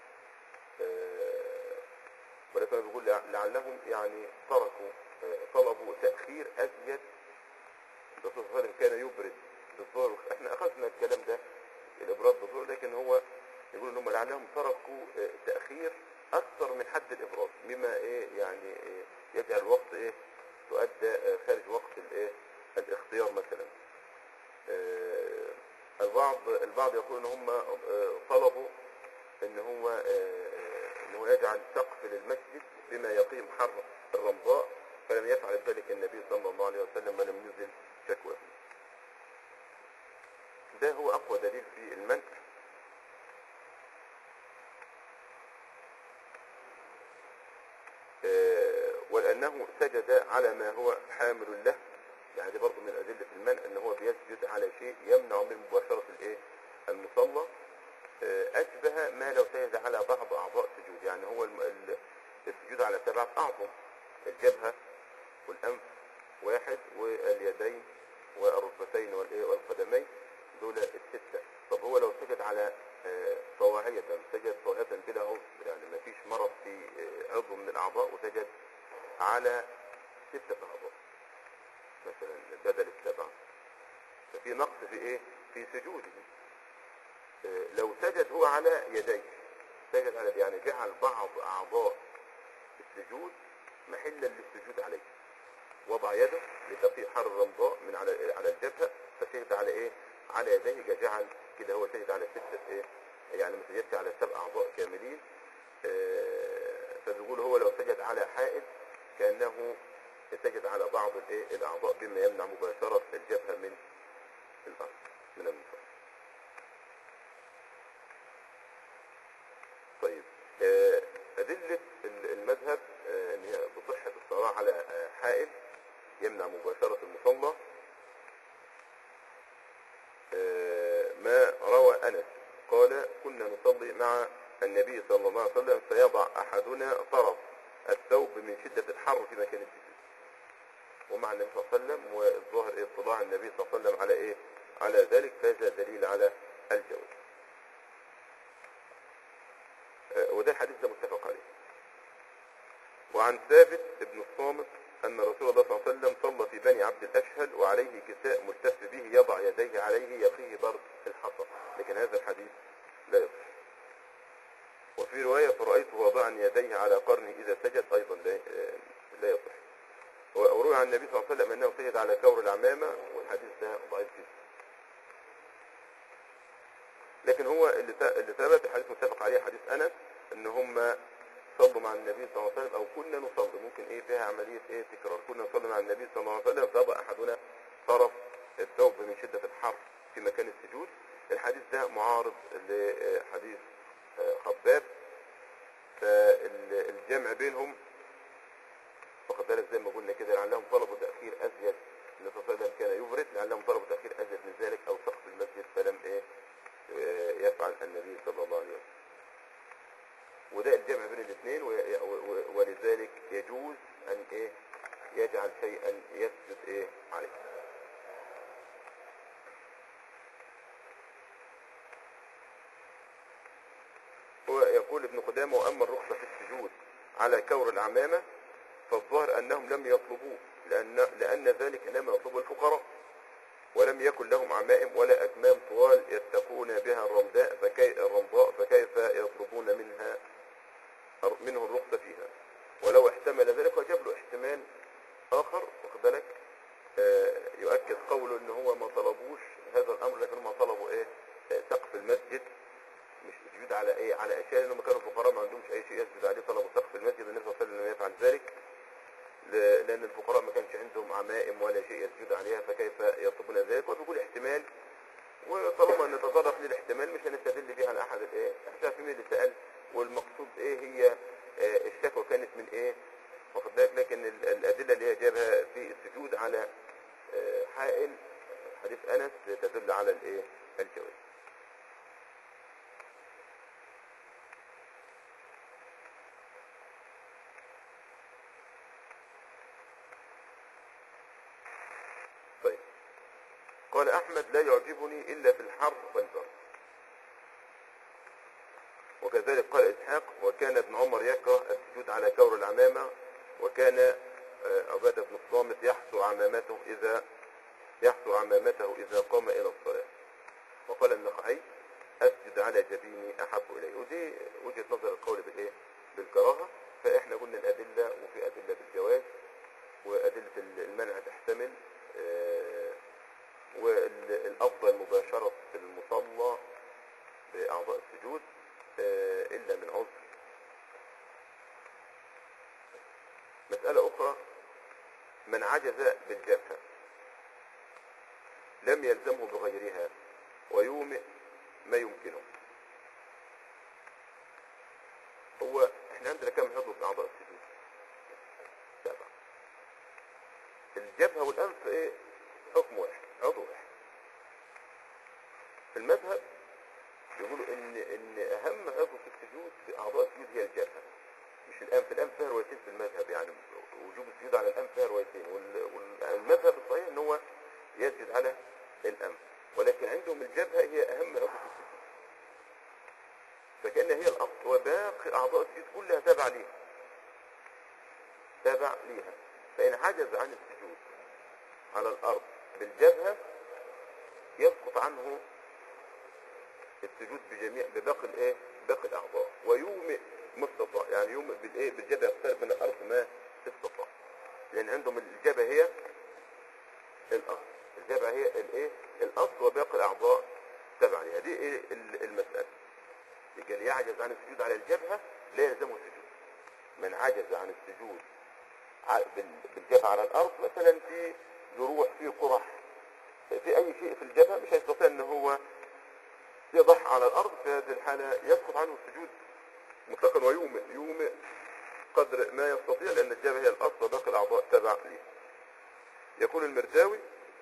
آه ولكن هو بيقول لع- لعلهم يعني تركوا آه طلبوا تاخير ازيد الرسول صلى الله عليه وسلم كان يبرد بالظهر احنا اخذنا الكلام ده الابراد بالظهر لكن هو يقول ان هم لعلهم تركوا آه تاخير اكثر من حد الابراد مما ايه يعني إيه يجعل الوقت ايه تؤدى آه خارج وقت الايه الاختيار مثلا آه، البعض البعض يقول ان هم آه، طلبوا ان هو آه، آه، ان هو يجعل سقف للمسجد بما يقيم حر الرمضاء فلم يفعل ذلك النبي صلى الله عليه وسلم ولم ينزل شكوى ده هو اقوى دليل في المنع آه، ولأنه سجد على ما هو حامل له يعني دي برضه من أدلة المنع أن هو بيسجد على شيء يمنع من مباشرة الإيه المصلى آه، أشبه ما لو سجد على بعض أعضاء السجود يعني هو الم- ال- السجود على سبعة أعضاء الجبهة والأنف واحد واليدين والركبتين والإيه والقدمين دول الستة طب هو لو سجد على آه، طواعية سجد طواعية بلا عذر يعني ما فيش مرض في آه، عضو من الأعضاء وسجد على ستة أعضاء مثلا بدل السبعة ففي نقص في إيه؟ في سجوده آه، لو سجد هو على يديه سجد على يعني جعل بعض أعضاء السجود محلا للسجود عليه وضع يده لتقي حر الرمضاء من على على الجبهة فسجد على ايه؟ على يديه جعل كده هو سجد على ستة ايه؟ يعني ما سجدش على سبع اعضاء كاملين آه، فبيقول بيقول هو لو سجد على حائل كأنه سجد على بعض الايه الأعضاء بما يمنع مباشرة الجبهة من الأرض من المصاب طيب آه، أدلة ال- المذهب آه، إن هي بصحة الصلاة على آه، حائل يمنع مباشرة المصلى آه، ما روى أنس قال كنا نصلي مع النبي صلى الله عليه وسلم فيضع أحدنا طرف الثوب من شدة الحر في مكان السجود ومع النبي صلى الله عليه وسلم والظاهر إيه اطلاع النبي صلى الله عليه وسلم على إيه على ذلك فهذا دليل على الجواز آه، وده الحديث ده متفق عليه وعن ثابت بن الصامت أن رسول الله صلى الله عليه وسلم صلى في بني عبد الأشهل وعليه كساء ملتف به يضع يديه عليه يقيه برد الحصى لكن هذا الحديث لا يصح وفي رواية فرأيته واضعا يديه على قرنه إذا سجد أيضا لا آه، لا يصح وروي عن النبي صلى الله عليه وسلم أنه سجد على كور العمامة والحديث ده ضعيف جدا لكن هو اللي ث- اللي ثبت الحديث متفق عليه حديث أنس ان هم صلوا مع النبي صلى الله عليه وسلم او كنا نصلي ممكن ايه فيها عملية ايه تكرار كنا نصلي مع النبي صلى الله عليه وسلم فضع احدنا طرف الثوب من شدة الحر في مكان السجود الحديث ده معارض لحديث آه، خباب فالجمع بينهم واخد بالك زي ما قلنا كده لعلهم طلبوا تأخير أزيد النبي صلى الله عليه وسلم كان يبرد لعلهم طلبوا تأخير أزيد من ذلك أو سقف المسجد فلم إيه آه، يفعل النبي صلى الله عليه وسلم وده الجمع بين الاثنين وي- و- و- ولذلك يجوز أن إيه يجعل شيئا يسجد إيه عليه ويقول ابن قدامة وأما الرخصة في السجود على كور العمامة فالظاهر أنهم لم يطلبوه لأن, لأن ذلك إنما يطلبه الفقراء ولم يكن لهم عمائم ولا أكمام طوال يتقون بها الرمداء فكي الرمضاء فكيف يطلبون منها منه الرخصة فيها ولو احتمل ذلك وجاب له احتمال آخر واخد بالك آه، يؤكد قوله ان هو ما طلبوش هذا الامر لكن هم طلبوا ايه آه، سقف المسجد مش سجود على ايه على اشياء لانهم كانوا فقراء ما عندهمش اي شيء يسجد عليه طلبوا سقف المسجد النبي صلى الله عليه وسلم لم يفعل ذلك ل- لان الفقراء ما كانش عندهم عمائم ولا شيء يسجد عليها فكيف يطلبون ذلك وبيقول احتمال وطالما نتطرق للاحتمال مش هنستدل بيه على احد الايه احنا في مين اللي سال والمقصود ايه هي آه، الشكوى كانت من ايه واخد بالك لكن ال- الادله اللي هي جابها في السجود على آه، حائل حديث انس تدل على الايه الجواز طيب قال احمد لا يعجبني الا في الحر والبرد وكذلك قال اسحاق وكان ابن عمر يكره السجود على كور العمامه وكان آه، عباده بن الصامت يحثو عمامته اذا يحثو عمامته اذا قام الى الصلاه وقال النخعي اسجد على جبيني احب الي ودي وجهه نظر القول بالايه بالكراهه فاحنا قلنا الادله وفي ادله بالجواز وادله المنع تحتمل آه، والافضل مباشره المصلى باعضاء السجود آه، الا من عذر مساله اخرى من عجز بالجبهه لم يلزمه بغيرها ويومئ ما يمكنه هو احنا عندنا كم عضو في اعضاء السجود سبعة الجبهة والانف ايه حكم واحد عضو واحد في المذهب يقولوا ان ان اهم عضو في السجود في اعضاء السجود هي الجبهة مش الانف الانف فيها روايتين في المذهب يعني وجوب السجود على الانف فيها روايتين وال- والمذهب الصحيح ان هو يسجد على الانف ولكن عندهم الجبهة هي اهم عضو في السجود فكأن هي الاصل وباقي اعضاء السجود كلها تابعة ليها تابع ليها فإن عجز عن السجود على الأرض بالجبهة يسقط عنه السجود بجميع بباقي الايه باقي الاعضاء ويومئ ما استطاع يعني يومئ بالايه بالجبهه يقترب من الارض ما استطاع لان عندهم الجبهه هي الاصل الجبهه هي الايه الاصل وباقي الاعضاء تبع لها دي ايه ال- المساله يبقى اللي يعجز عن السجود على الجبهه لا يلزمه السجود من عجز عن السجود ع- بال- بالجبهة على الأرض مثلا في جروح في قرح في أي شيء في الجبهة مش هيستطيع أن هو يضح على الأرض في هذه الحالة يسقط عنه السجود مطلقا ويومئ يومئ قدر ما يستطيع لأن الجبهة هي الأصل وباقي الأعضاء تبع ليه يقول المرداوي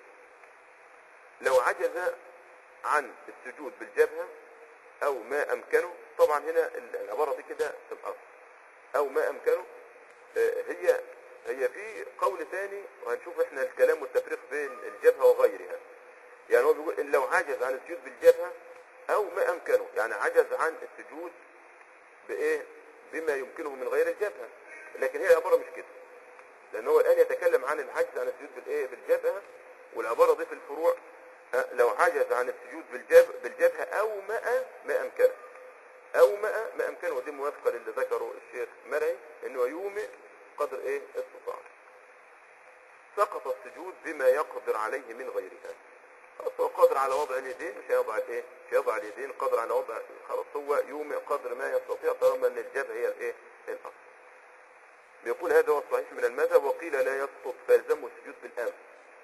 لو عجز عن السجود بالجبهة أو ما أمكنه طبعا هنا العبارة دي كده في الأصل أو ما أمكنه آه، هي هي في قول ثاني وهنشوف احنا الكلام والتفريق بين الجبهة وغيرها يعني هو بيقول إن لو عجز عن السجود بالجبهة أو ما أمكنه يعني عجز عن السجود بإيه بما يمكنه من غير الجبهة لكن هي العبارة مش كده لأن هو الآن يتكلم عن العجز عن السجود بالإيه بالجبهة والعبارة دي في الفروع آه، لو عجز عن السجود بالجبهة, بالجبهة أو ما ما أمكنه أو ما ما أمكنه ودي موافقة للي ذكره الشيخ مرعي إنه يومئ قدر إيه استطاع سقط السجود بما يقدر عليه من غيرها خلاص هو قادر على وضع اليدين مش هيضع الايه مش هيضع اليدين قادر على وضع خلاص هو يومئ قدر ما يستطيع طالما ان الجبهه هي الايه الاصل بيقول هذا هو الصحيح من المذهب وقيل لا يسقط فيلزمه السجود بالانف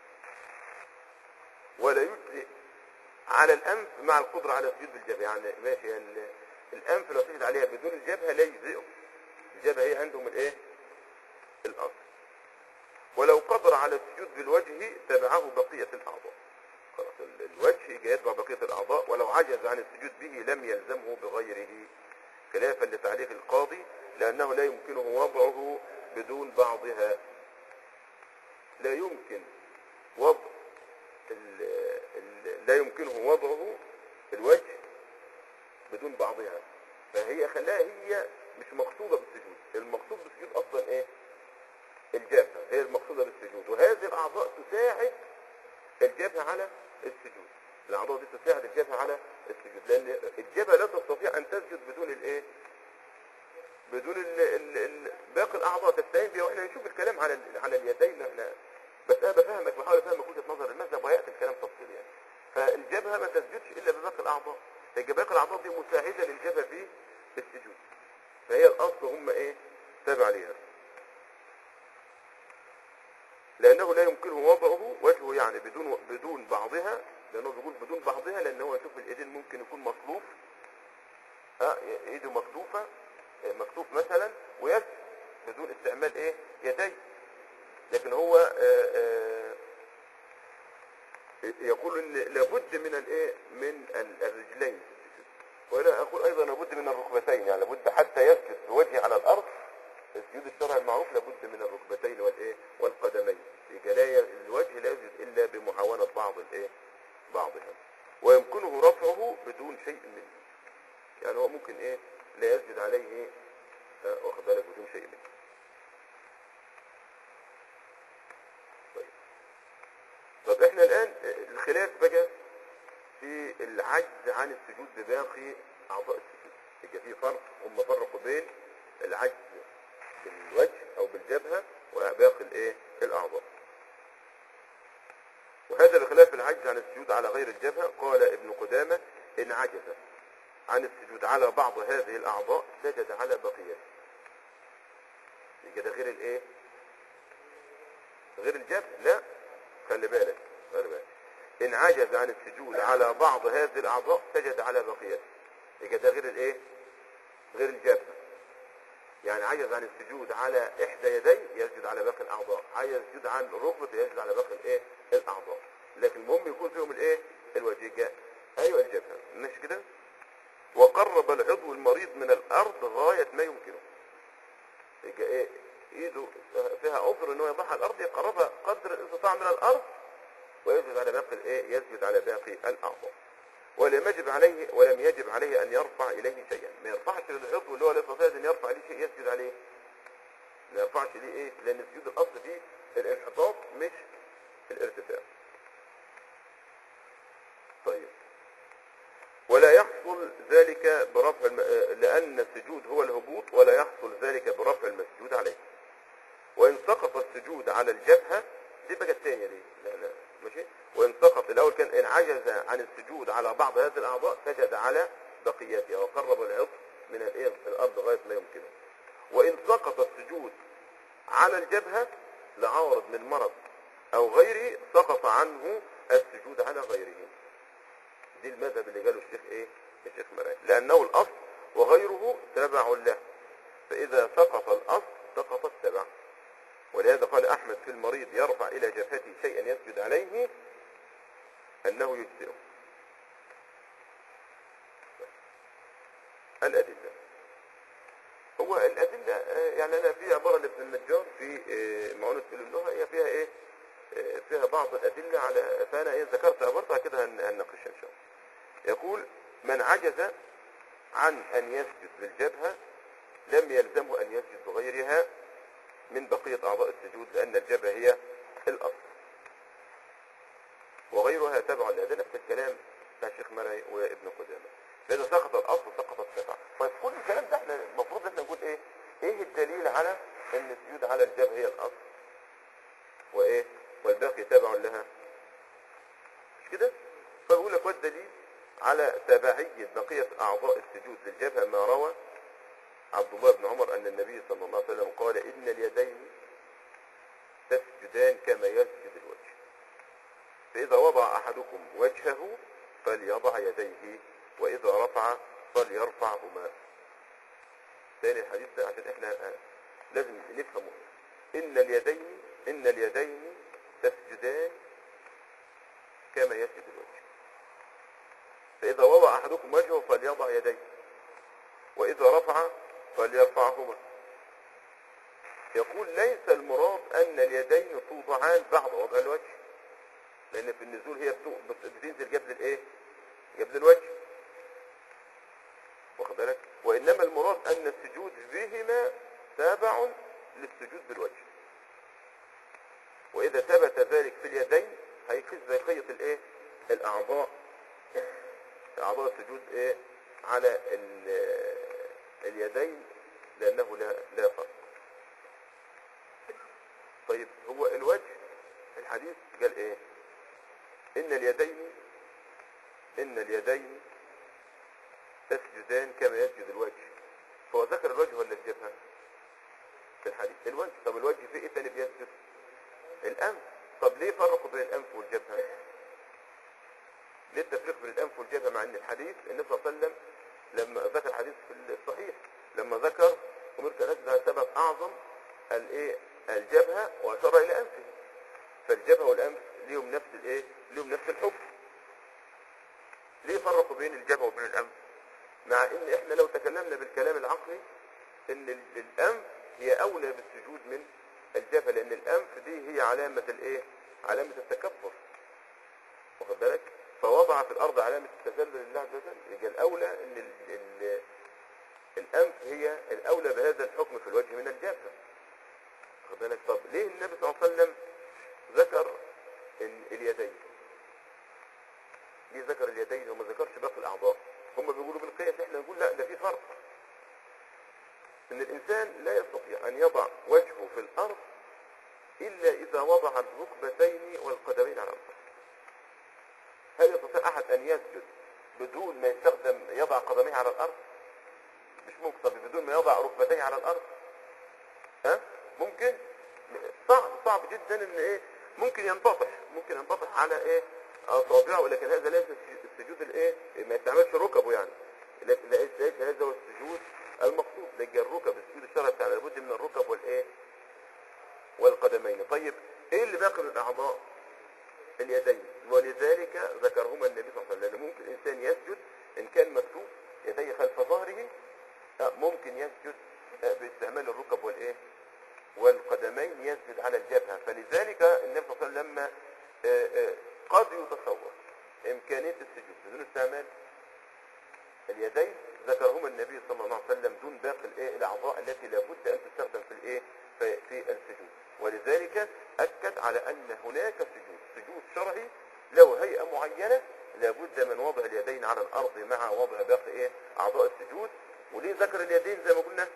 ولا يجزئ على الانف مع القدره على السجود بالجبهه يعني ماشي ال- الانف لو سجد عليها بدون الجبهه لا يجزئه الجبهه هي عندهم الايه الاصل ولو قدر على السجود بالوجه تبعه بقيه الاعضاء خلاص ال- الوجه يجي يتبع بقيه الاعضاء ولو عجز عن السجود به لم يلزمه بغيره خلافا لتعليق القاضي لانه لا يمكنه وضعه بدون بعضها لا يمكن وضع ال ال لا يمكنه وضعه الوجه بدون بعضها فهي خلاها هي مش مقصودة بالسجود المقصود بالسجود اصلا ايه الجبهة هي المقصودة بالسجود وهذه الاعضاء تساعد الجبهة على السجود الاعضاء دي تساعد الجبهة على السجود لان الجبهة لا تستطيع ان تسجد بدون الايه بدون ال ال ال باقي الاعضاء تستعين بها واحنا نشوف الكلام على ال- على اليدين احنا بس انا بفهمك بحاول افهمك وجهه نظر المذهب وياتي الكلام تفصيل يعني فالجبهه ما تسجدش الا بباقي الاعضاء لكن باقي الاعضاء دي مساعده للجبهه في السجود فهي الاصل هم ايه تابع ليها لانه لا يمكنه وضعه وجهه يعني بدون بدون بعضها لانه بيقول بدون بعضها لان هو يشوف الايدين ممكن يكون مصلوف اه ايده مكتوفه آه، مكتوف مثلا ويسجد بدون استعمال ايه يديه لكن هو آه، آه، يقول ان لابد من الايه من ال- الرجلين ولا اقول ايضا لابد من الركبتين يعني لابد حتى يسجد بوجهه على الارض السجود الشرعي المعروف لابد من الركبتين والايه والقدمين يبقى لا ي- الوجه لا يسجد الا بمعاونه بعض الايه بعضها ويمكنه رفعه بدون شيء منه يعني هو ممكن ايه لا يسجد عليه ايه آه، واخد بالك بدون شيء منه طيب طب احنا الان آه، الخلاف بقى في العجز عن السجود بباقي اعضاء السجود يبقى في فرق هم فرقوا بين العجز بالوجه او بالجبهه وباقي الايه الاعضاء وهذا بخلاف العجز عن السجود على غير الجبهه قال ابن قدامه ان عجز عن السجود على بعض هذه الاعضاء سجد على بقيته يبقى ده غير الايه غير الجبهه لا خلي بالك خلي بالك ان عجز عن السجود على بعض هذه الاعضاء سجد على بقيته يبقى ده غير الايه غير الجبهه يعني عجز عن السجود على احدى يديه يسجد على باقي الاعضاء عجز السجود عن ركبته يسجد على باقي الايه الاعضاء لكن المهم يكون فيهم الايه الوجه جاء ايوه الجبهه مش كده وقرب العضو المريض من الارض غايه ما يمكنه يبقى ايه ايده فيها عذر ان هو يضعها على الارض يقربها قدر الاستطاع من الارض ويسجد على باقي الايه يسجد على باقي الاعضاء ولم يجب عليه ولم يجب عليه ان يرفع اليه شيئا ما يرفعش للعضو اللي هو لا يستطيع ان يرفع اليه شيء يسجد عليه ما يرفعش ليه ايه لان السجود الاصل فيه الانحطاط مش الارتفاع طيب ولا يحصل ذلك برفع الم... آه، لان السجود هو الهبوط ولا يحصل ذلك برفع المسجود عليه وان سقط السجود على الجبهه دي بقى الثانيه دي لا لا ماشي وان سقط الاول كان ان عجز عن السجود على بعض هذه الاعضاء سجد على بقيتها وقرب العضو من الايه الارض غايه ما يمكنه وإن سقط السجود على الجبهة لعارض من مرض أو غيره سقط عنه السجود على غيره دي المذهب اللي قاله الشيخ ايه الشيخ مرعي لأنه الأصل وغيره تبع له فإذا سقط الأصل سقط التبع ولهذا قال أحمد في المريض يرفع إلى جبهته شيئا يسجد عليه أنه يجزئه الأدلة هو الأدلة آه، يعني أنا في عبارة لابن النجار في آه، معونة في اللغة هي فيها إيه آه، فيها بعض الأدلة على فأنا إيه ذكرت عبارتها كده هن- هنناقشها إن شاء الله يقول من عجز عن أن يسجد بالجبهة لم يلزمه أن يسجد بغيرها من بقية أعضاء السجود لأن الجبهة هي الأصل وغيرها تبع لهذا نفس الكلام بتاع الشيخ مرعي وابن قدامة فإذا سقط الأصل سقط التبع طيب كل الكلام ده احنا المفروض احنا نقول ايه ايه الدليل على ان السجود على الجبهة هي الأصل وايه والباقي تبع لها مش كده فبقول لك والدليل على تبعية بقية أعضاء السجود للجبهة ما روى عبد الله بن عمر أن النبي صلى الله عليه وسلم قال إن اليدين تسجدان كما يسجد الوجه فإذا وضع أحدكم وجهه فليضع يديه وإذا رفع فليرفعهما ثاني الحديث ده عشان احنا آه، لازم نفهمه إن اليدين إن اليدين تسجدان كما يسجد الوجه فإذا وضع أحدكم وجهه فليضع يديه وإذا رفع فليرفعهما يقول ليس المراد أن اليدين توضعان بعد وضع الوجه لأن في النزول هي بتو- بت- بتنزل قبل الإيه؟ قبل الوجه واخد بالك؟ وإنما المراد أن السجود بهما تابع للسجود بالوجه وإذا ثبت ذلك في اليدين هيقيس بقية الإيه؟ الأعضاء أعضاء السجود إيه؟ على ال- اليدين لأنه لا لا فرق طيب هو الوجه الحديث قال ايه ان اليدين ان اليدين تسجدان كما يسجد الوجه هو ذكر الوجه ولا الجبهة في الحديث الوجه طب الوجه فيه ايه تاني بيسجد الانف طب ليه فرقوا بين الانف والجبهة ليه التفريق بين الانف والجبهة مع ان الحديث النبي صلى الله عليه وسلم لما ذكر الحديث في الصحيح لما ذكر امرت ان اسجد على سبب اعظم الايه الجبهة واشار الى انفه فالجبهة والانف ليهم نفس الايه ليهم نفس الحكم ليه فرقوا بين الجبهة وبين الانف مع ان احنا لو تكلمنا بالكلام العقلي ان ال- الانف هي اولى بالسجود من الجبهة لان الانف دي هي علامة الايه علامة التكبر واخد بالك فوضع في الارض علامة التذلل لله عز وجل يبقى الاولى ان ال ال الانف هي الاولى بهذا الحكم في الوجه من الجبهة واخد بالك طب ليه النبي صلى الله عليه وسلم ذكر ال- اليدين ليه ذكر اليدين وما ذكرش باقي الاعضاء هم بيقولوا بالقياس احنا نقول لا ده في فرق ان الانسان لا يستطيع ان يضع وجهه في الارض الا اذا وضع الركبتين والقدمين على الارض هل يستطيع احد ان يسجد بدون ما يستخدم يضع قدميه على الارض مش ممكن طب بدون ما يضع ركبتيه على الارض ها ممكن صعب صعب جدا ان ايه ممكن ينتطح ممكن ينتطح على ايه اصابعه ولكن هذا ليس السجود الايه ما يستعملش ركبه يعني لكن ليس ليس هذا هو السجود المقصود لكن الركب السجود الشرعي بتاعنا لابد من الركب والايه والقدمين طيب ايه اللي باقي من الاعضاء اليدين ولذلك ذكرهما النبي صلى الله عليه وسلم ممكن الانسان يسجد ان كان مكتوب يديه خلف ظهره آه، ممكن يسجد آه، باستعمال الركب والايه والقدمين يسجد على الجبهة فلذلك النبي صلى الله عليه وسلم لما آه، آه، قد يتصور إمكانية السجود بدون استعمال اليدين ذكرهما النبي صلى الله عليه وسلم دون باقي الايه الاعضاء التي لابد ان تستخدم في الايه في, في السجود ولذلك اكد على ان هناك سجود سجود شرعي له هيئه معينه لابد من وضع اليدين على الارض مع وضع باقي ايه اعضاء السجود وليه ذكر اليدين زي ما قلنا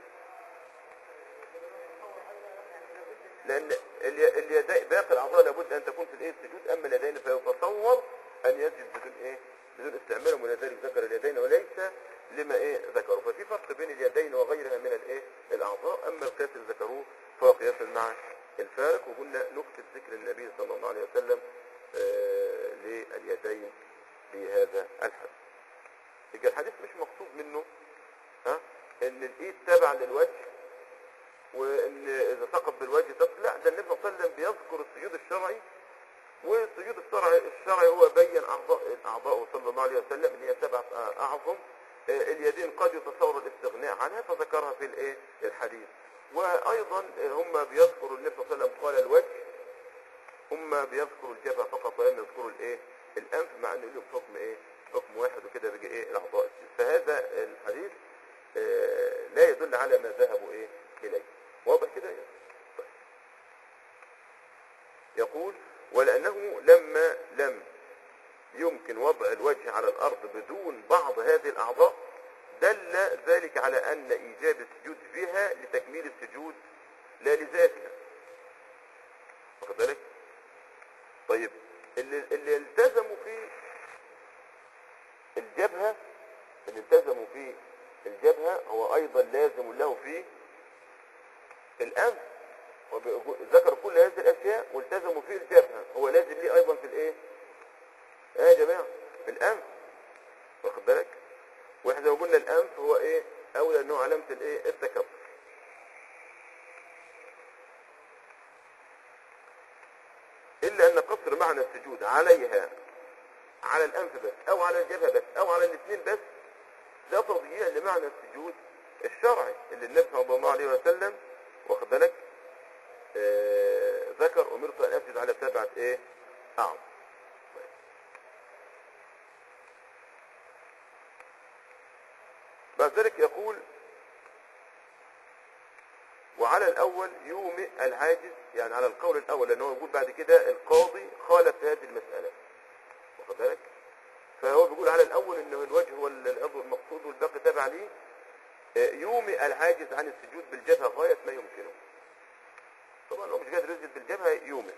لان الي- اليدين باقي الاعضاء لابد ان تكون في الايه السجود اما اليدين فيتصور ان يسجد بدون ايه بدون استعمالهم ولذلك ذكر اليدين وليس لما ايه ذكروا ففي فرق بين اليدين وغيرها من الايه الاعضاء اما القياس اللي ذكروه فهو قياس مع الفارق وقلنا نكتب ذكر النبي صلى الله عليه وسلم آه لليدين في هذا الحديث يبقى الحديث مش مقصود منه ها ان الايد تابعه للوجه وان اذا سقط بالوجه تسقط لا ده النبي صلى الله عليه وسلم بيذكر السجود الشرعي والسجود الشرعي الشرعي هو بين اعضاء اعضاءه صلى الله عليه وسلم ان هي سبعه اعظم آه، اليدين قد يتصور الاستغناء عنها فذكرها في الايه الحديث وايضا آه، هم بيذكروا النبي صلى الله عليه وسلم قال الوجه هم بيذكروا الجبهه فقط ولم يذكروا الايه الانف مع انه لهم حكم ايه حكم واحد وكده بيجي ايه الاعضاء الست. فهذا الحديث آه، لا يدل على ما ذهبوا ايه اليه واضح كده طيب. يقول ولانه لما لم يمكن وضع الوجه على الارض بدون بعض هذه الاعضاء دل ذلك على ان ايجاب السجود فيها لتكميل السجود لا لذاتها واخد بالك طيب اللي, اللي التزموا في الجبهة اللي التزموا في الجبهة هو ايضا لازم له في الانف وبيقول- ذكر كل هذه الاشياء والتزموا في الجبهة هو لازم ليه ايضا في الايه ايه يا جماعة في الانف واخد بالك واحنا لو قلنا الانف هو ايه اولى انه علامة الايه التكبر الا ان قصر معنى السجود عليها على الانف بس او على الجبهة بس او على الاثنين بس ده تضييع لمعنى السجود الشرعي اللي النبي صلى الله عليه وسلم واخد بالك آه ذكر امرت ان اسجد على سبعة ايه اعظم بعد ذلك يقول وعلى الاول يومئ العاجز يعني على القول الاول لانه يقول بعد كده القاضي خالف في هذه المسألة واخد بالك فهو بيقول على الاول انه الوجه هو العضو المقصود والباقي تابع ليه آه، يومئ العاجز عن السجود بالجبهة غاية ما يمكنه طبعا لو مش قادر يسجد بالجبهة يومئ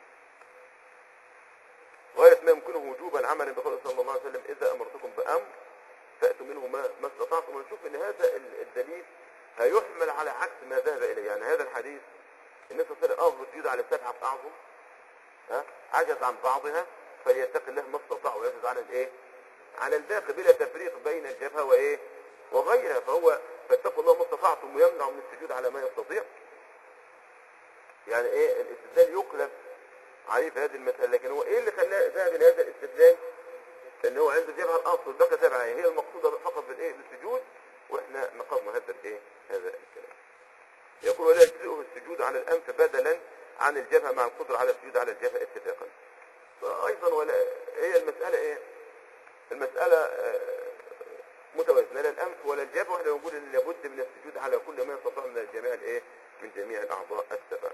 غاية ما يمكنه وجوبا عملا بقول صلى الله عليه وسلم إذا أمرتكم بأمر فأتوا منه ما, ما استطعتم ونشوف أن هذا ال- الدليل هيحمل على عكس ما ذهب إليه يعني هذا الحديث النبي صلى الله عليه وسلم أفضل السجود على سبعة أعظم ها عجز عن بعضها فليتق الله ما استطاع ويعجز عن الايه على الباقي بلا تفريق بين الجبهة وايه وغيرها فهو فاتقوا الله ما استطعتم ويمنع من السجود على ما يستطيع يعني ايه الاستدلال يقلب عليه في هذه المسألة لكن هو ايه اللي خلاه ذهب الى هذا الاستدلال ان هو عنده جبهة الاصل والباقي تبع هي المقصودة فقط بالايه بالسجود واحنا نقضنا هذا الايه هذا الكلام يقول ولا يجزئه السجود على الانف بدلا عن الجبهة مع القدرة على السجود على الجبهة اتفاقا ايضا ولا هي المسألة ايه المسألة آه، متوازنة لا الانف ولا الجبهة واحنا نقول ان لابد من السجود على كل ما يستطيع من الجميع الايه من جميع الاعضاء السبعة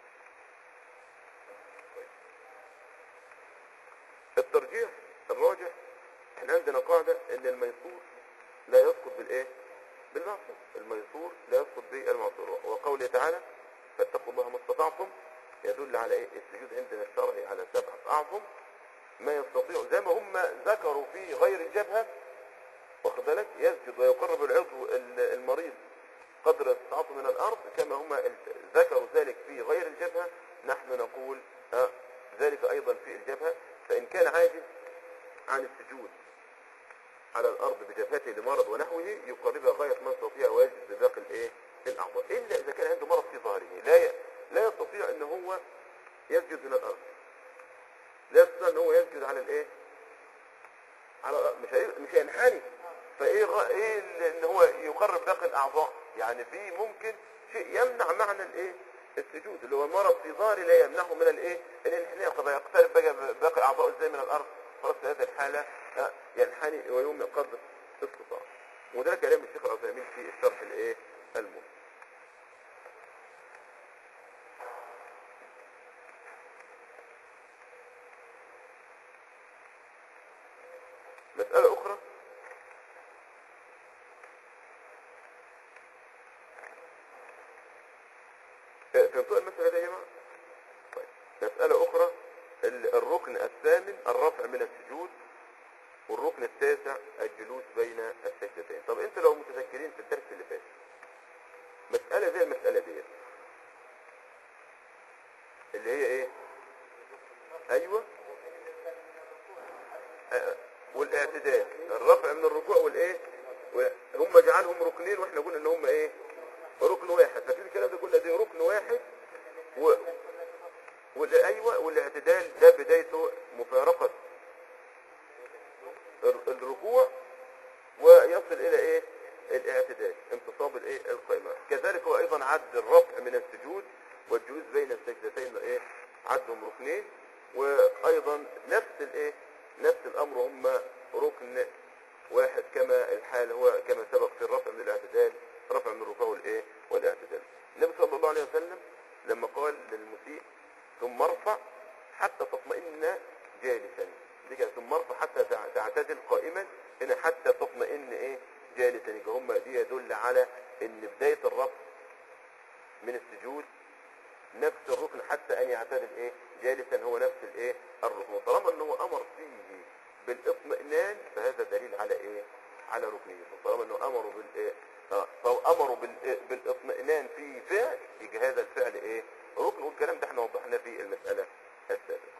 الترجيح الراجح احنا عندنا قاعدة ان الميسور لا يسقط بالايه بالمعصور الميسور لا يسقط بالمعصور وقوله تعالى فاتقوا الله ما استطعتم يدل على ايه السجود عندنا الشرعي على سبعة اعظم ما يستطيع زي ما هم ذكروا في غير الجبهة واخد بالك يسجد ويقرب العضو ال- المريض قدر استطاعته من الارض كما هم ال- ذكروا ذلك في غير الجبهة نحن نقول ها ذلك ايضا في الجبهة فان كان عاجز عن السجود على الارض بجبهته لمرض ونحوه يقربها غاية ما يستطيع ويجد بباقي الايه الاعضاء الا اذا كان عنده مرض في ظهره لا ي... لا يستطيع ان هو يسجد من الارض لا يستطيع ان هو يسجد على الايه على الأرض. مش هي... مش هينحني فايه غ... ايه ال- ان هو يقرب باقي الاعضاء يعني في ممكن شيء يمنع معنى الايه السجود اللي هو مرض في ظهره لا يمنعه من الايه الانحناء طب يقترب بقى باقي الاعضاء ازاي من الارض خلاص في هذه الحاله آه، ينحني ويوم قدر استطاع وده كلام الشيخ العثيمين في الشرح الايه المهم مسألة أخرى آه، فهمتوا المسألة دي يا جماعة؟ طيب مسألة أخرى ال- الركن الثامن الرفع من السجود والركن التاسع الجلوس بين السجدتين طب انت لو متذكرين في الدرس اللي فات مسألة زي المسألة ديت اللي هي ايه ايوه آه، والاعتدال الرفع من الركوع والايه و- هم جعلهم ركنين واحنا قلنا ان هم ايه ركن واحد فاكرين الكلام ده قلنا ده ركن واحد و... وال- ايوه والاعتدال ده بدايته مفارقة ال- الركوع ويصل الى ايه الاعتدال انتصاب الايه القائمة كذلك هو ايضا عد الرفع من السجود والجلوس بين السجدتين ايه عدهم ركنين وايضا نفس الايه نفس الامر هم ركن واحد كما الحال هو كما سبق في الرفع من الاعتدال رفع من الركوع والايه والاعتدال النبي صلى الله عليه وسلم لما قال للمسيء ثم ارفع حتى تطمئن جالسا دي كده ثم ارفع حتى تع- تعتدل قائما هنا حتى تطمئن ايه جالسا يبقى هم دي يدل على ان بداية الرفع من السجود نفس الركن حتى ان يعتدل ايه جالسا هو نفس الايه الركن طالما انه امر فيه بالاطمئنان فهذا دليل على ايه على ركنيته طالما انه امروا بالايه اه طب امروا بال- بالاطمئنان في فعل يجي هذا الفعل ايه ركن والكلام ده احنا وضحناه في المسألة السابقة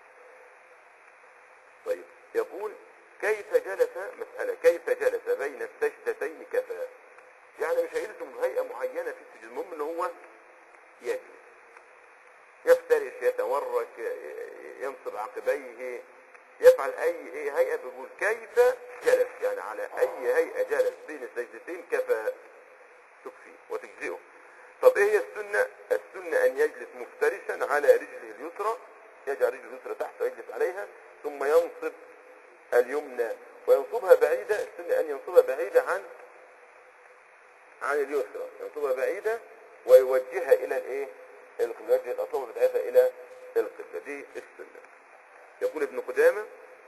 طيب يقول كيف جلس مسألة كيف جلس بين السجدتين كفى يعني مش هيلزم هيئة معينة في السجود المهم ان هو يجلس يفترش يتورك ي- ينصب عقبيه يفعل اي ايه هيئة بيقول كيف جلس يعني على اي هيئة جلس بين السجدتين كفى تكفي وتجزئه طب ايه هي السنة السنة ان يجلس مفترشا على رجله اليسرى يجعل رجله اليسرى تحت ويجلس عليها ثم ينصب اليمنى وينصبها بعيدة السنة ان ينصبها بعيدة عن عن اليسرى ينصبها بعيدة ويوجهها الى الايه القبلة يوجه الاصابع بتاعتها الى القبلة دي السنة يقول ابن قدامة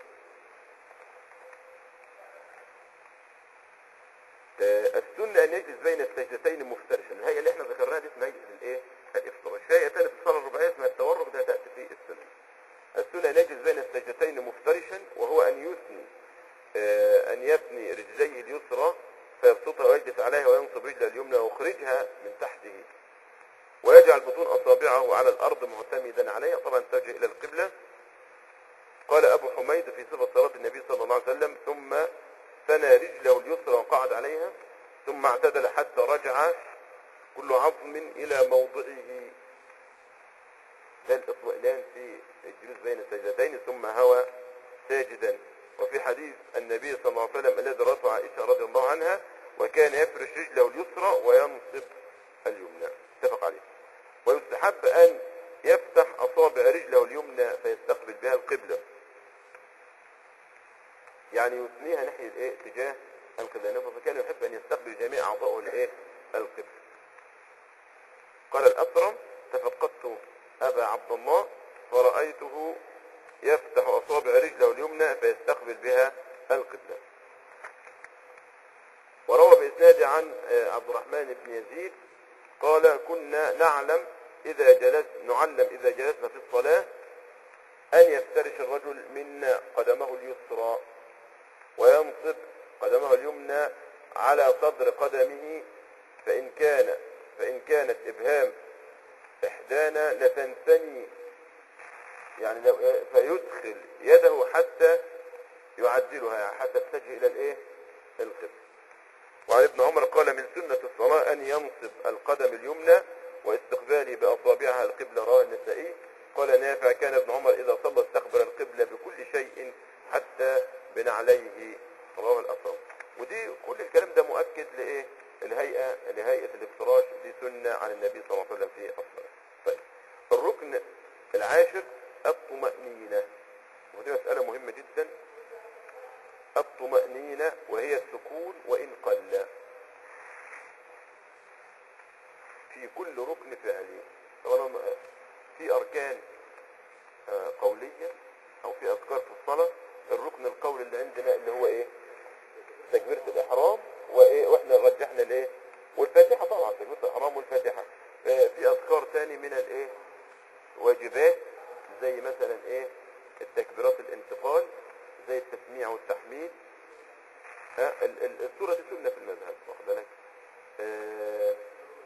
آه، السنة أن يجلس بين السجدتين مفترشا الهيئة اللي احنا ذكرناها دي اسمها هيئة الايه؟ الافتراش في هيئة تانية في الصلاة الرباعية اسمها التورك ده تأتي في السنة السنة أن يجلس بين السجدتين مفترشا وهو أن يثني آه، أن يثني رجليه اليسرى فيبسطها ويجلس عليها وينصب رجله اليمنى ويخرجها من تحته ويجعل بطون أصابعه على الأرض معتمدا عليها طبعا توجه إلى القبلة قال أبو حميد في صفة صلاة النبي صلى الله عليه وسلم ثم ثنى رجله اليسرى وقعد عليها ثم اعتدل حتى رجع كل عظم إلى موضعه ده الاطمئنان في الجلوس بين السجدتين ثم هوى ساجدا وفي حديث النبي صلى الله عليه وسلم الذي رفع عائشة رضي الله عنها وكان يفرش رجله اليسرى وينصب اليمنى اتفق عليه ويستحب أن يفتح أصابع رجله اليمنى فيستقبل بها القبلة يعني يثنيها ناحية الايه اتجاه القبلة لأنه فكان يحب أن يستقبل جميع أعضائه الايه القبلة قال الأكرم تفقدت أبا عبد الله فرأيته يفتح أصابع رجله اليمنى فيستقبل بها القبلة وروى بإسناد عن آه، عبد الرحمن بن يزيد قال كنا نعلم إذا جلس نعلم إذا جلسنا في الصلاة أن يفترش الرجل منا قدمه اليسرى وينصب قدمه اليمنى على صدر قدمه فإن كان فإن كانت إبهام إحدانا لتنثني يعني لو فيدخل يده حتى يعدلها يعني حتى تتجه إلى الإيه؟ القبل وعن ابن عمر قال من سنة الصلاة أن ينصب القدم اليمنى واستقباله بأصابعها القبلة رواه النسائي قال نافع كان ابن عمر إذا صلى استقبل القبلة بكل شيء حتى بنعليه رواه الأصم ودي كل الكلام ده مؤكد لإيه الهيئة لهيئة الافتراش دي سنة عن النبي صلى الله عليه وسلم في الصلاة طيب الركن العاشر الطمأنينة ودي مسألة مهمة جدا الطمأنينة وهي السكون وإن قل في كل ركن فعلي طبعا في أركان آه، قولية أو في أذكار في الصلاة الركن القولي اللي عندنا اللي هو إيه تكبيرة الإحرام وإيه وإحنا رجحنا الإيه والفاتحة طبعا تكبيرة الإحرام والفاتحة آه، في أذكار تاني من الإيه واجبات زي مثلا إيه التكبيرات الانتقال زي التسميع والتحميد ها ال- ال- السورة سنة في المذهب واخد بالك آه،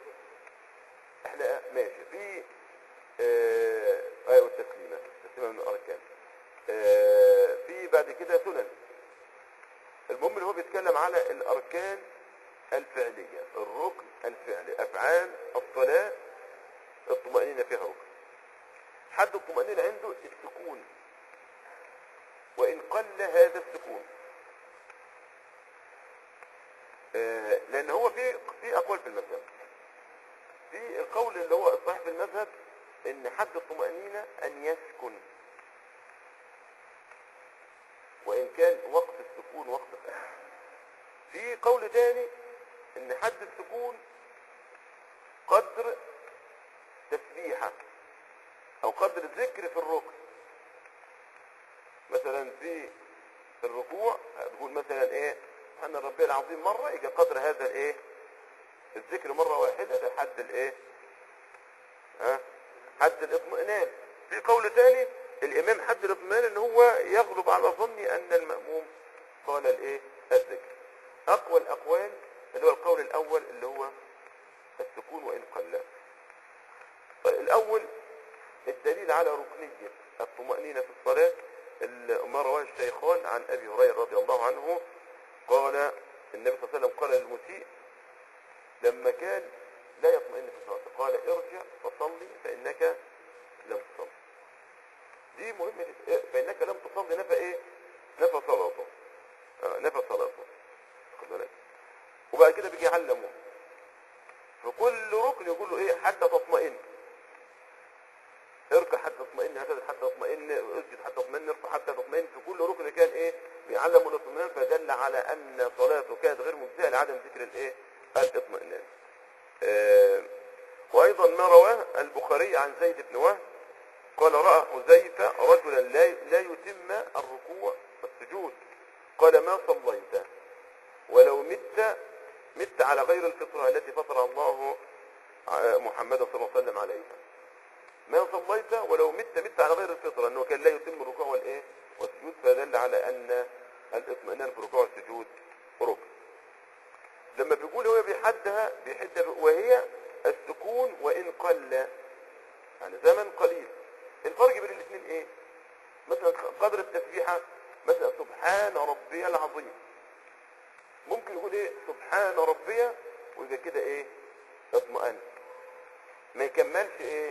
احنا ماشي في آه، ايوه التسليمة التسليمة من الاركان آه، في بعد كده سنن المهم اللي هو بيتكلم على الاركان الفعلية الركن الفعلي افعال الصلاة الطمأنينة فيها ركن حد الطمأنينة عنده السكون وإن قل هذا السكون آه، لأن هو في في أقوال في المذهب في القول اللي هو الصحيح في المذهب إن حد الطمأنينة أن يسكن وإن كان وقت السكون وقت خير في قول تاني إن حد السكون قدر تسبيحة أو قدر ذكر في الركن مثلا في الركوع تقول مثلا ايه سبحان ربي العظيم مرة يجي قدر هذا الايه الذكر مرة واحدة لحد الايه ها حد الاطمئنان في قول ثاني الامام حد الاطمئنان ان هو يغلب على ظني ان المأموم قال الايه الذكر اقوى الاقوال اللي هو القول الاول اللي هو السكون وان قل طيب الاول الدليل على ركنية الطمأنينة في الصلاة ال- ما رواه الشيخان عن أبي هريرة رضي الله عنه قال النبي صلى الله عليه وسلم قال للمسيء لما كان لا يطمئن في صلاته قال ارجع فصلي فإنك لم تصلي دي مهمة إيه؟ فإنك لم تصلي نفى إيه نفى صلاته آه نفى صلاته خد بالك وبعد كده بيجي يعلمه في كل ركن يقول له إيه حتى تطمئن اركع حتى تطمئن اعتدل حتى تطمئن اسجد حتى تطمئن ارفع حتى تطمئن في كل ركن كان ايه بيعلم الاطمئنان فدل على ان صلاته كانت غير مجزئه لعدم ذكر الايه الاطمئنان آه وايضا ما رواه البخاري عن زيد بن وهب قال راى حذيفه رجلا لا لا يتم الركوع والسجود قال ما صليت ولو مت مت على غير الفطره التي فطر الله محمدا صلى الله عليه وسلم عليها ما صليت ولو مت مت على غير الفطرة انه كان لا يتم الركوع والايه والسجود فدل على ان الاطمئنان في الركوع والسجود ركن لما بيقول هو بيحدها بيحدها ب- وهي السكون وان قل يعني زمن قليل الفرق بين الاثنين ايه مثلا قدر التسبيحة مثلا سبحان ربي العظيم ممكن يقول ايه سبحان ربي ويبقى كده ايه اطمئن ما يكملش ايه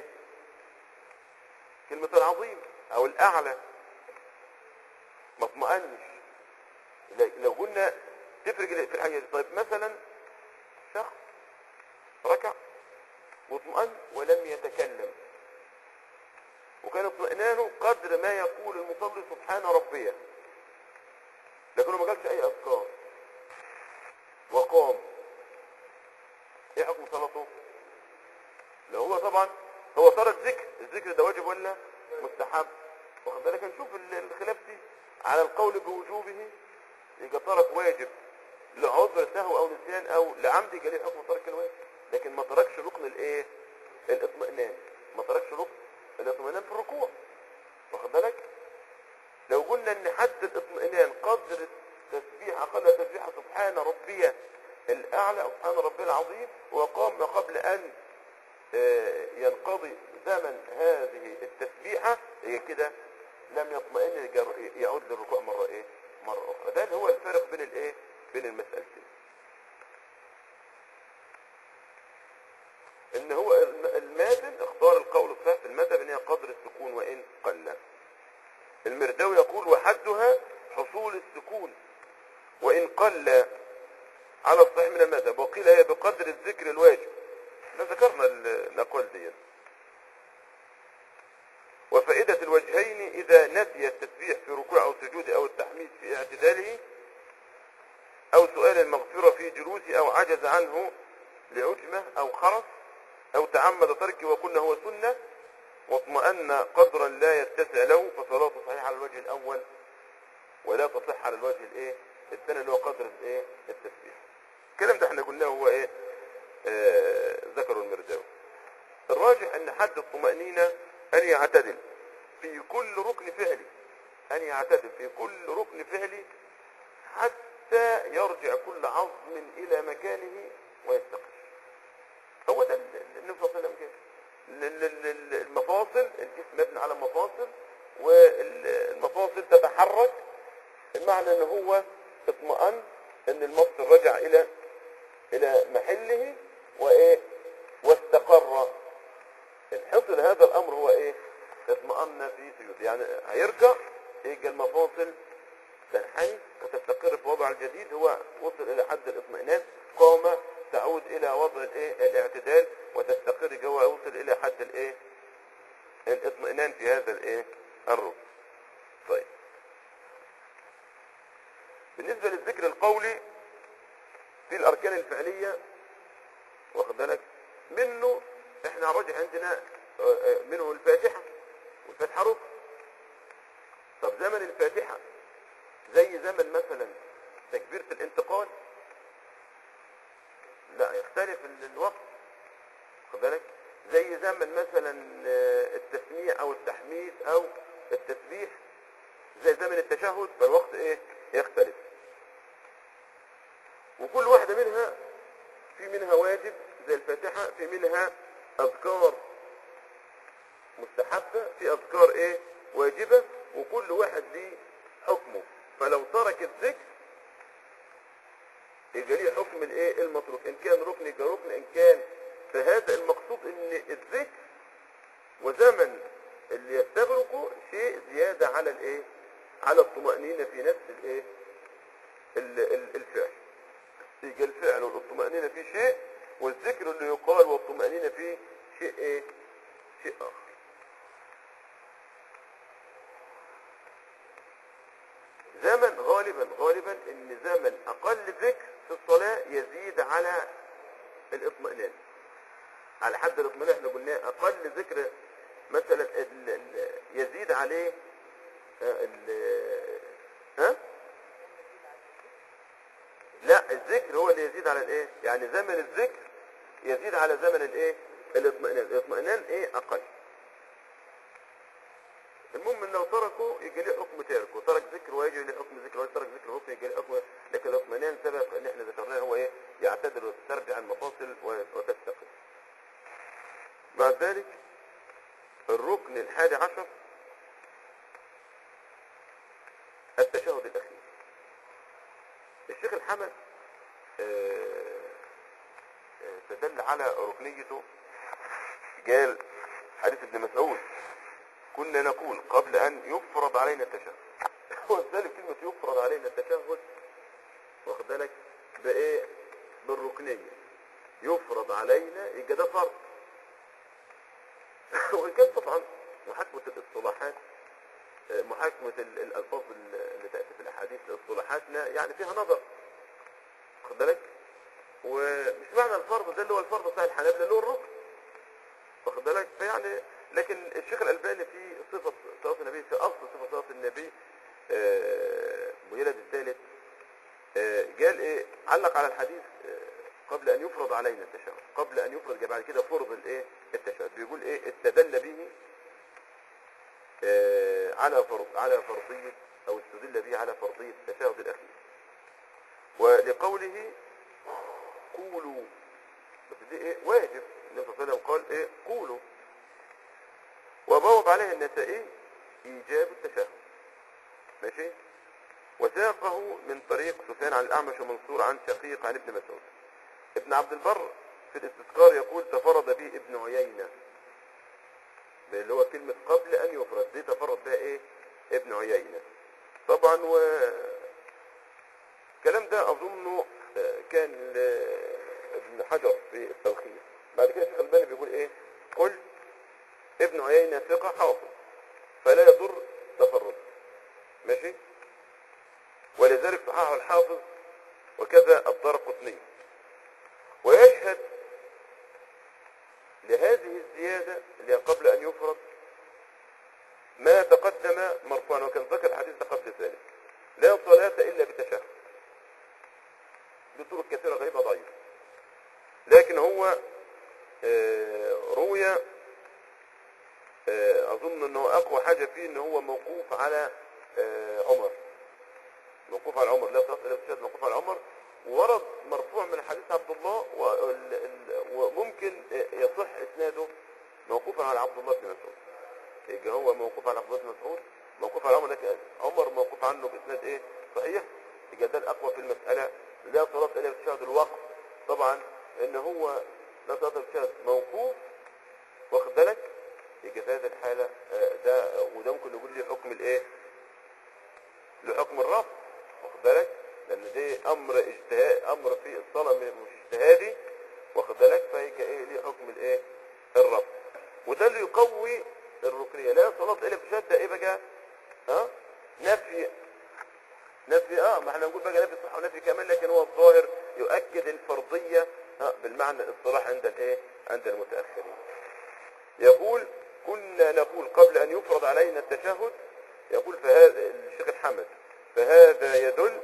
كلمة العظيم او الاعلى ما اطمئنش لا- لو قلنا تفرق في الحاجة دي طيب مثلا شخص ركع واطمئن ولم يتكلم وكان اطمئنانه قدر ما يقول المصلي سبحان ربي لكنه ما قالش اي اذكار وقام ايه حكم صلاته لو هو طبعا هو ترك ذكر الذكر ده واجب ولا مستحب واخد بالك نشوف ال- الخلاف دي على القول بوجوبه يبقى ترك واجب لعذر سهو او نسيان او لعمد يبقى ليه حكم ترك الواجب لكن ما تركش ركن الايه الاطمئنان ما تركش ركن الاطمئنان في الركوع واخد بالك لو قلنا ان حد الاطمئنان قدر التسبيح اقل تسبيحه سبحان ربي الاعلى أو سبحان ربي العظيم وقام قبل ان آه، ينقضي زمن هذه التسبيحة هي كده لم يطمئن يجر- يعود للركوع مرة ايه مرة اخرى ده اللي هو الفرق بين الايه بين المسألتين ان هو الم- المازن اختار القول الصحيح في المذهب ان هي قدر السكون وان قل المرداوي يقول وحدها حصول السكون وان قل على الصحيح من المذهب وقيل هي بقدر الذكر الواجب احنا ذكرنا ال- الاقوال دي وفائدة الوجهين إذا نسي التسبيح في ركوع أو سجود أو التحميد في اعتداله أو سؤال المغفرة في جلوسه أو عجز عنه لعجمة أو خرس أو تعمد تركه وقلنا هو سنة واطمأن قدرا لا يتسع له فصلاته صحيحة على الوجه الأول ولا تصح على الوجه الإيه الثاني اللي هو قدر الإيه التسبيح الكلام ده احنا قلناه هو إيه آه ذكر المرداوي الراجح أن حد الطمأنينة أن يعتدل في كل ركن فعلي أن يعتدل في كل ركن فعلي حتى حتى يرجع كل عظم إلى مكانه ويستقر هو ده اللي النبي صلى الله عليه وسلم كده ال- ال- ال- المفاصل الجسم مبني على مفاصل والمفاصل تتحرك المعنى ان هو اطمأن ان المفصل رجع الى الى محله وايه واستقر الحصل هذا الامر هو ايه اطمأن في سجود يعني هيرجع يجي المفاصل تنحني وتستقر في وضع الجديد هو وصل الى حد الاطمئنان قام تعود الى وضع الايه الاعتدال وتستقر جوا يوصل الى حد الايه الاطمئنان في هذا الايه الركن طيب بالنسبة للذكر القولي في الاركان الفعلية واخد بالك منه احنا راجع عندنا آه، آه، منه الفاتحة والفاتحة ركن طب زمن الفاتحة زي زمن مثلا تكبيرة الانتقال لا يختلف ال- الوقت خد بالك زي زمن مثلا آه، التسميع او التحميد او التسبيح زي زمن التشهد فالوقت ايه يختلف وكل واحدة منها في منها واجب زي الفاتحة في منها اذكار مستحبة في اذكار ايه واجبة وكل واحد ليه حكمه فلو ترك الذكر يبقى ليه حكم الايه المتروك ان كان ركن يبقى ركن ان كان فهذا المقصود ان الذكر وزمن اللي يستغرقه شيء زيادة على الايه على الطمأنينة في نفس الايه ال- ال- الفعل يبقى الفعل والطمأنينة فيه شيء والذكر اللي يقال والطمأنينة فيه شيء ايه شيء اخر زمن غالبا غالبا ان زمن اقل ذكر في الصلاة يزيد على الاطمئنان على حد الاطمئنان احنا قلنا اقل ذكر مثلا ال- ال- يزيد عليه آه، ال- ها لا الذكر هو اللي يزيد على الايه يعني زمن الذكر يزيد على زمن الايه الاطمئنان الاطمئنان ايه اقل المهم ان لو تركه يجي له حكم تاركه ترك ذكر ويجي له حكم ذكر وترك ذكر ركن يجي له حكم لكن الاطمئنان سبق ان احنا ذكرناه هو ايه يعتدل وتسترجع المفاصل و- وتستقر مع ذلك الركن الحادي عشر التشهد الاخير الشيخ الحمد آه، آه، تدل على ركنيته قال حديث ابن مسعود كنا نقول قبل ان يفرض علينا التشهد ولذلك كلمة يفرض علينا التشهد واخد بالك بايه بالركنية يفرض علينا يبقى ده فرض وان كان طبعا محاكمة الاصطلاحات آه، محاكمة ال- الالفاظ ال- اللي تأتي في الاحاديث اصطلاحاتنا يعني فيها نظر واخد بالك ومش معنى الفرض ده اللي هو الفرض بتاع الحنابلة اللي هو الركن واخد بالك فيعني لكن الشيخ الألباني في صفة صلاة النبي في أصل صفة صلاة النبي آه، مجلد الثالث آه، قال إيه علق على الحديث آه، قبل أن يفرض علينا التشهد قبل أن يفرض بعد كده فرض الإيه التشهد بيقول إيه استدل به آه، على فرض على فرضية أو استدل به على فرضية التشهد الأخير ولقوله قولوا بس دي ايه واجب النبي صلى الله عليه وسلم قال ايه قولوا وبوب عليه النسائي ايجاب التشهد ماشي وساقه من طريق سفيان عن الاعمش ومنصور عن شقيق عن ابن مسعود ابن عبد البر في الاستذكار يقول تفرد به ابن عيينة اللي هو كلمة قبل ان يفرد دي تفرد بها ايه ابن عيينة طبعا و الكلام ده اظنه آه، كان ل- ابن حجر في التلخيص بعد كده الشيخ الباني بيقول ايه قل ابن عيينة ثقة حافظ فلا يضر تفرد ماشي ولذلك صححه الحافظ وكذا الدار قطني ويشهد لهذه الزيادة اللي هي قبل أن يفرض ما تقدم مرفوعا وكان ذكر الحديث ده قبل ذلك لا صلاة إلا بتشهد بطرق كثيرة غريبة ضعيفة لكن هو آه، روي آه، أظن أنه أقوى حاجة فيه أنه هو موقوف على آه، عمر موقوف على عمر لا صلاة إلا باستشهاد موقوف على عمر ورد مرفوع من حديث عبد الله وال- ال- وممكن يصح إسناده موقوفا على عبد الله بن مسعود يبقى هو موقوف على عبد الله بن مسعود موقوف على عمر لكن عمر موقوف عنه بإسناد إيه صحيح يبقى ده الأقوى في المسألة لا صلاة إلا باستشهاد الوقف طبعا إن هو لا صلاة إلا باستشهاد موقوف واخد بالك يبقى في هذه الحالة آه، ده وده ممكن نقول لي حكم الايه لحكم الرفض واخد بالك لان دي امر اجتهاد امر في الصلاة م- مش اجتهادي واخد بالك فيبقى ايه ليه حكم الايه الرفض وده اللي يقوي الركنية لا صلاة الا بشهادة ايه بقى ها نفي نفي اه ما احنا نقول بقى نفي صح ونفي كمان لكن هو الظاهر يؤكد الفرضية ها بالمعنى الاصطلاح عند الايه عند المتأخرين يقول كنا نقول قبل أن يفرض علينا التشهد يقول فهذا الشيخ الحمد فهذا يدل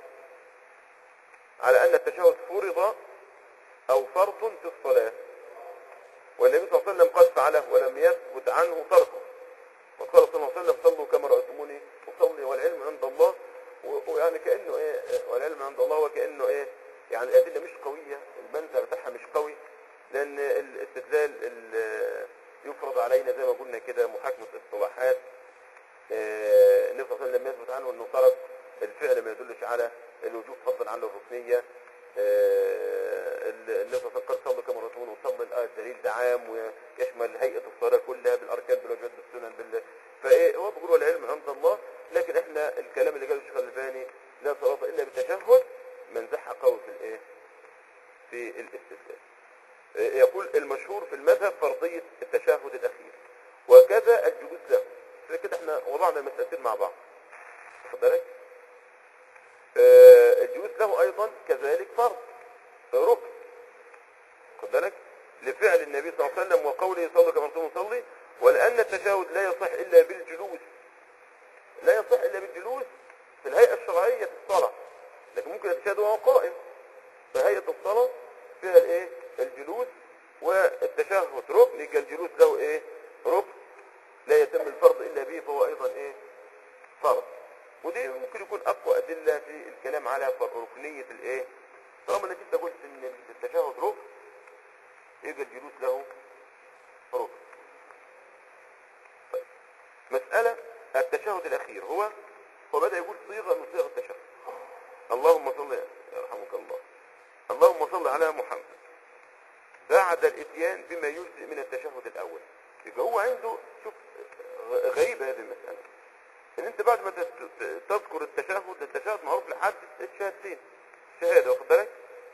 على أن التشهد فرض أو فرض في الصلاة والنبي صلى الله عليه وسلم قد فعله ولم يثبت عنه تركه وقال صلى الله عليه وسلم صلوا كما رأيتموني أصلي والعلم عند الله و- ويعني كأنه إيه والعلم عند الله وكأنه إيه يعني الأدلة مش قوية المنزل بتاعها مش قوي لأن الاستدلال ال- يفرض علينا زي ما قلنا كده محاكمة اصطلاحات آه، النبي صلى الله عليه وسلم يثبت عنه انه ترك الفعل ما يدلش على الوجوب فضلا عن الركنية آه، النبي صلى الله عليه وسلم قال صلوا كما رأيتموني وصلي الآية الدليل ده عام ويشمل هيئة الصلاة كلها بالأركان بالواجبات بالسنن بال فايه هو بيقول العلم عند الله لكن احنا الكلام اللي قاله الشيخ الألباني لا صلاة إلا بالتشهد منزعها قوي في الايه في الاستدلال يقول المشهور في المذهب فرضية التشهد الأخير وكذا الجلوس له فكده كده احنا وضعنا المسألتين مع بعض واخد بالك آه، الجلوس له أيضا كذلك فرض ركن واخد بالك لفعل النبي صلى الله عليه وسلم وقوله صلى كما رسول صلي ولأن التشهد لا يصح إلا بالجلوس لا يصح إلا بالجلوس في الهيئة الشرعية في الصلاة لكن ممكن التشهد وهو قائم فهيئة الصلاة فيها الايه الجلوس والتشهد ركن يبقى الجلوس له ايه ركن لا يتم الفرض الا به فهو ايضا ايه فرض ودي ممكن يكون اقوى ادله في الكلام على فر- ركنيه الايه طالما انك انت قلت ان التشهد ركن يبقى الجلوس له ركن طيب. مسألة التشهد الأخير هو هو بدأ يقول صيغة من صيغ التشهد اللهم صل يرحمك الله اللهم صل على محمد بعد الاتيان بما يجزئ من التشهد الاول يبقى هو عنده شوف غ- غريبة هذه المسألة ان انت بعد ما تت- ت- تذكر التشهد التشهد معروف لحد الشهادتين شهادة واخد بالك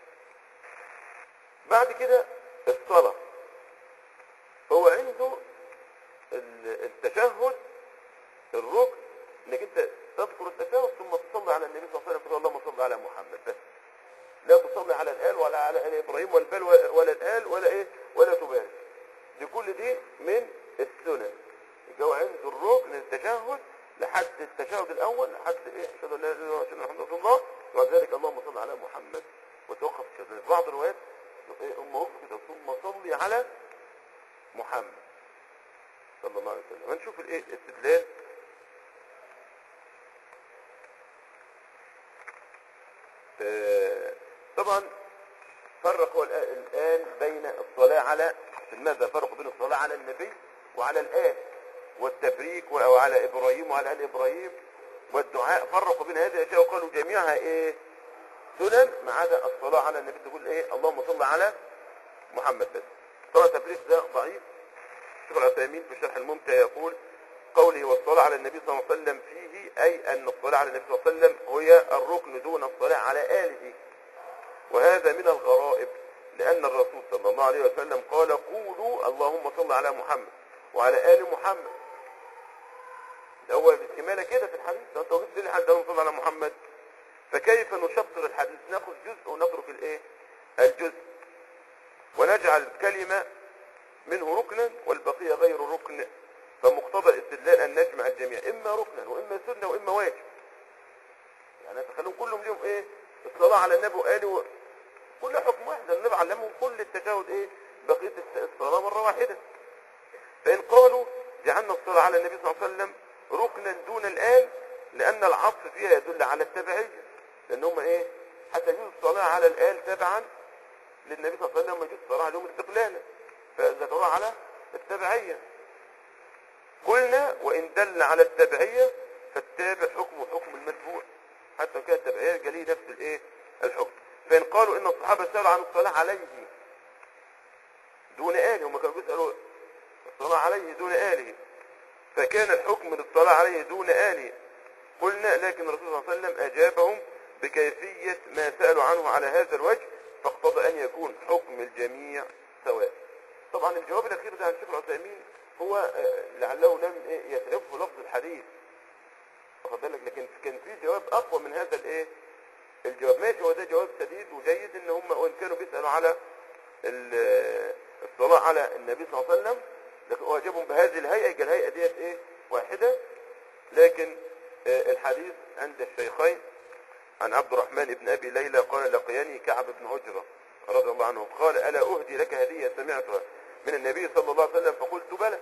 بعد كده الصلاة هو عنده ال- التشهد الركن انك انت تذكر التشهد ثم تصلي على النبي صلى الله عليه وسلم تقول اللهم صل على محمد بس لا تصلي على الآل ولا على آل إبراهيم ولا البال ولا الآل ولا إيه ولا تبارك دي كل دي من السنن يبقى عنده الركن التشهد لحد التشهد الأول لحد إيه أشهد أن لا إله إلا الله وأشهد أن محمدا رسول الله وبعد ذلك اللهم صل على محمد وتوقف الشهادة في بعض الروايات إيه أم وقف كده ثم صلي على محمد صلى الله عليه وسلم هنشوف الإيه الاستدلال آه، طبعا فرق هو الآن الآن بين الصلاة على في الماذا فرق بين الصلاة على النبي وعلى الآن والتبريك وعلى إبراهيم وعلى آل إبراهيم والدعاء فرقوا بين هذه الأشياء وقالوا جميعها إيه سنن ما عدا الصلاة على النبي تقول إيه اللهم صل على محمد بس طبعا التبريك ده ضعيف الشيخ العثيمين في الشرح الممتع يقول قوله والصلاة على النبي صلى الله عليه وسلم فيه أي أن الصلاة على النبي صلى الله عليه وسلم هي الركن دون الصلاة على آله وهذا من الغرائب لأن الرسول صلى الله عليه وسلم قال قولوا اللهم صل على محمد وعلى آل محمد ده هو باستكمالة كده في الحديث ده انت وجدت لي حد اللهم صل على محمد فكيف نشطر الحديث ناخذ جزء ونترك الايه الجزء ونجعل كلمة منه ركنا والبقية غير ركن فمقتضى الاستدلال أن نجمع الجميع إما ركنا وإما سنة وإما واجب يعني تخليهم كلهم ليهم إيه الصلاة على النبي وآله و... كل حكم واحد النبي علمهم كل التشهد إيه بقية الس- الصلاة مرة واحدة فإن قالوا جعلنا الصلاة على النبي صلى الله عليه وسلم ركنا دون الآن لأن العطف فيها يدل على التبعية لأن هم إيه حتى يجوز الصلاة على الآل تبعا للنبي صلى الله عليه وسلم ويجوز الصلاة عليهم استقلالا فذكروها على التبعية قلنا وإن دل على التبعية فالتابع حكمه حكم المتبوع حتى لو كانت التبعية يبقى ليه نفس الإيه الحكم فإن قالوا إن الصحابة سألوا عن الصلاة عليه دون آله هم كانوا بيسألوا الصلاة عليه دون آله فكان الحكم للصلاة عليه دون آله قلنا لكن الرسول صلى الله عليه وسلم أجابهم بكيفية ما سألوا عنه على هذا الوجه فاقتضى أن يكون حكم الجميع سواء طبعا الجواب الأخير ده عن الشيخ العثيمين هو آه، لعله لم إيه، يتعبه لفظ الحديث واخد بالك لكن كان في جواب أقوى من هذا الإيه الجواب ماشي هو ده جواب سديد وجيد إن هم وإن كانوا بيسألوا على ال- الصلاة على النبي صلى الله عليه وسلم لكن هو أجابهم بهذه الهيئة يبقى الهيئة ديت إيه واحدة لكن آه، الحديث عند الشيخين عن عبد الرحمن بن أبي ليلى قال لقياني كعب بن عجرة رضي الله عنه قال ألا أهدي لك هدية سمعتها من النبي صلى الله عليه وسلم فقلت بلى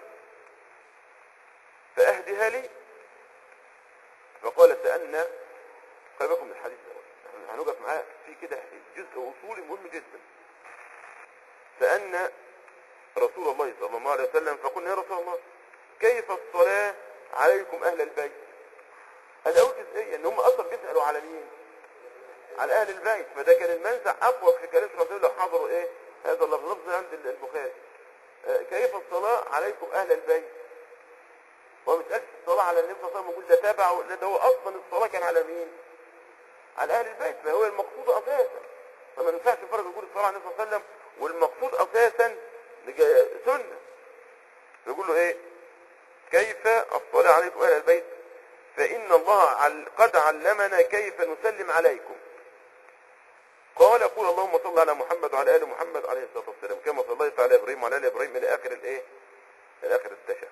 فأهدها لي فقال سألنا خلي بالكم من الحديث ده احنا هنوقف معاه في كده جزء أصولي مهم جدا سألنا رسول الله صلى الله عليه وسلم فقلنا يا رسول الله كيف الصلاة عليكم أهل البيت هذا أول جزئية إن هم أصلا بيسألوا على مين على أهل البيت فده كان المنزع أقوى في كلام الرسول لو حضروا إيه هذا اللفظ لفظ عند البخاري آه، كيف الصلاة عليكم أهل البيت هو مش قالش الصلاة على النبي صلى الله عليه وسلم يقول ده تبعه لا ده هو أصلا الصلاة كان على مين على أهل البيت فهو المقصود أساسا فما ينفعش الفرق يقول الصلاة على النبي صلى الله عليه وسلم والمقصود أساسا لج- سنة يقول له إيه كيف الصلاة عليكم أهل البيت فإن الله عل- قد علمنا كيف نسلم عليكم قال يقول اللهم صل على محمد وعلى ال محمد عليه الصلاه والسلام كما صليت على ابراهيم وعلى ال ابراهيم الى اخر الايه؟ الى اخر التشهد.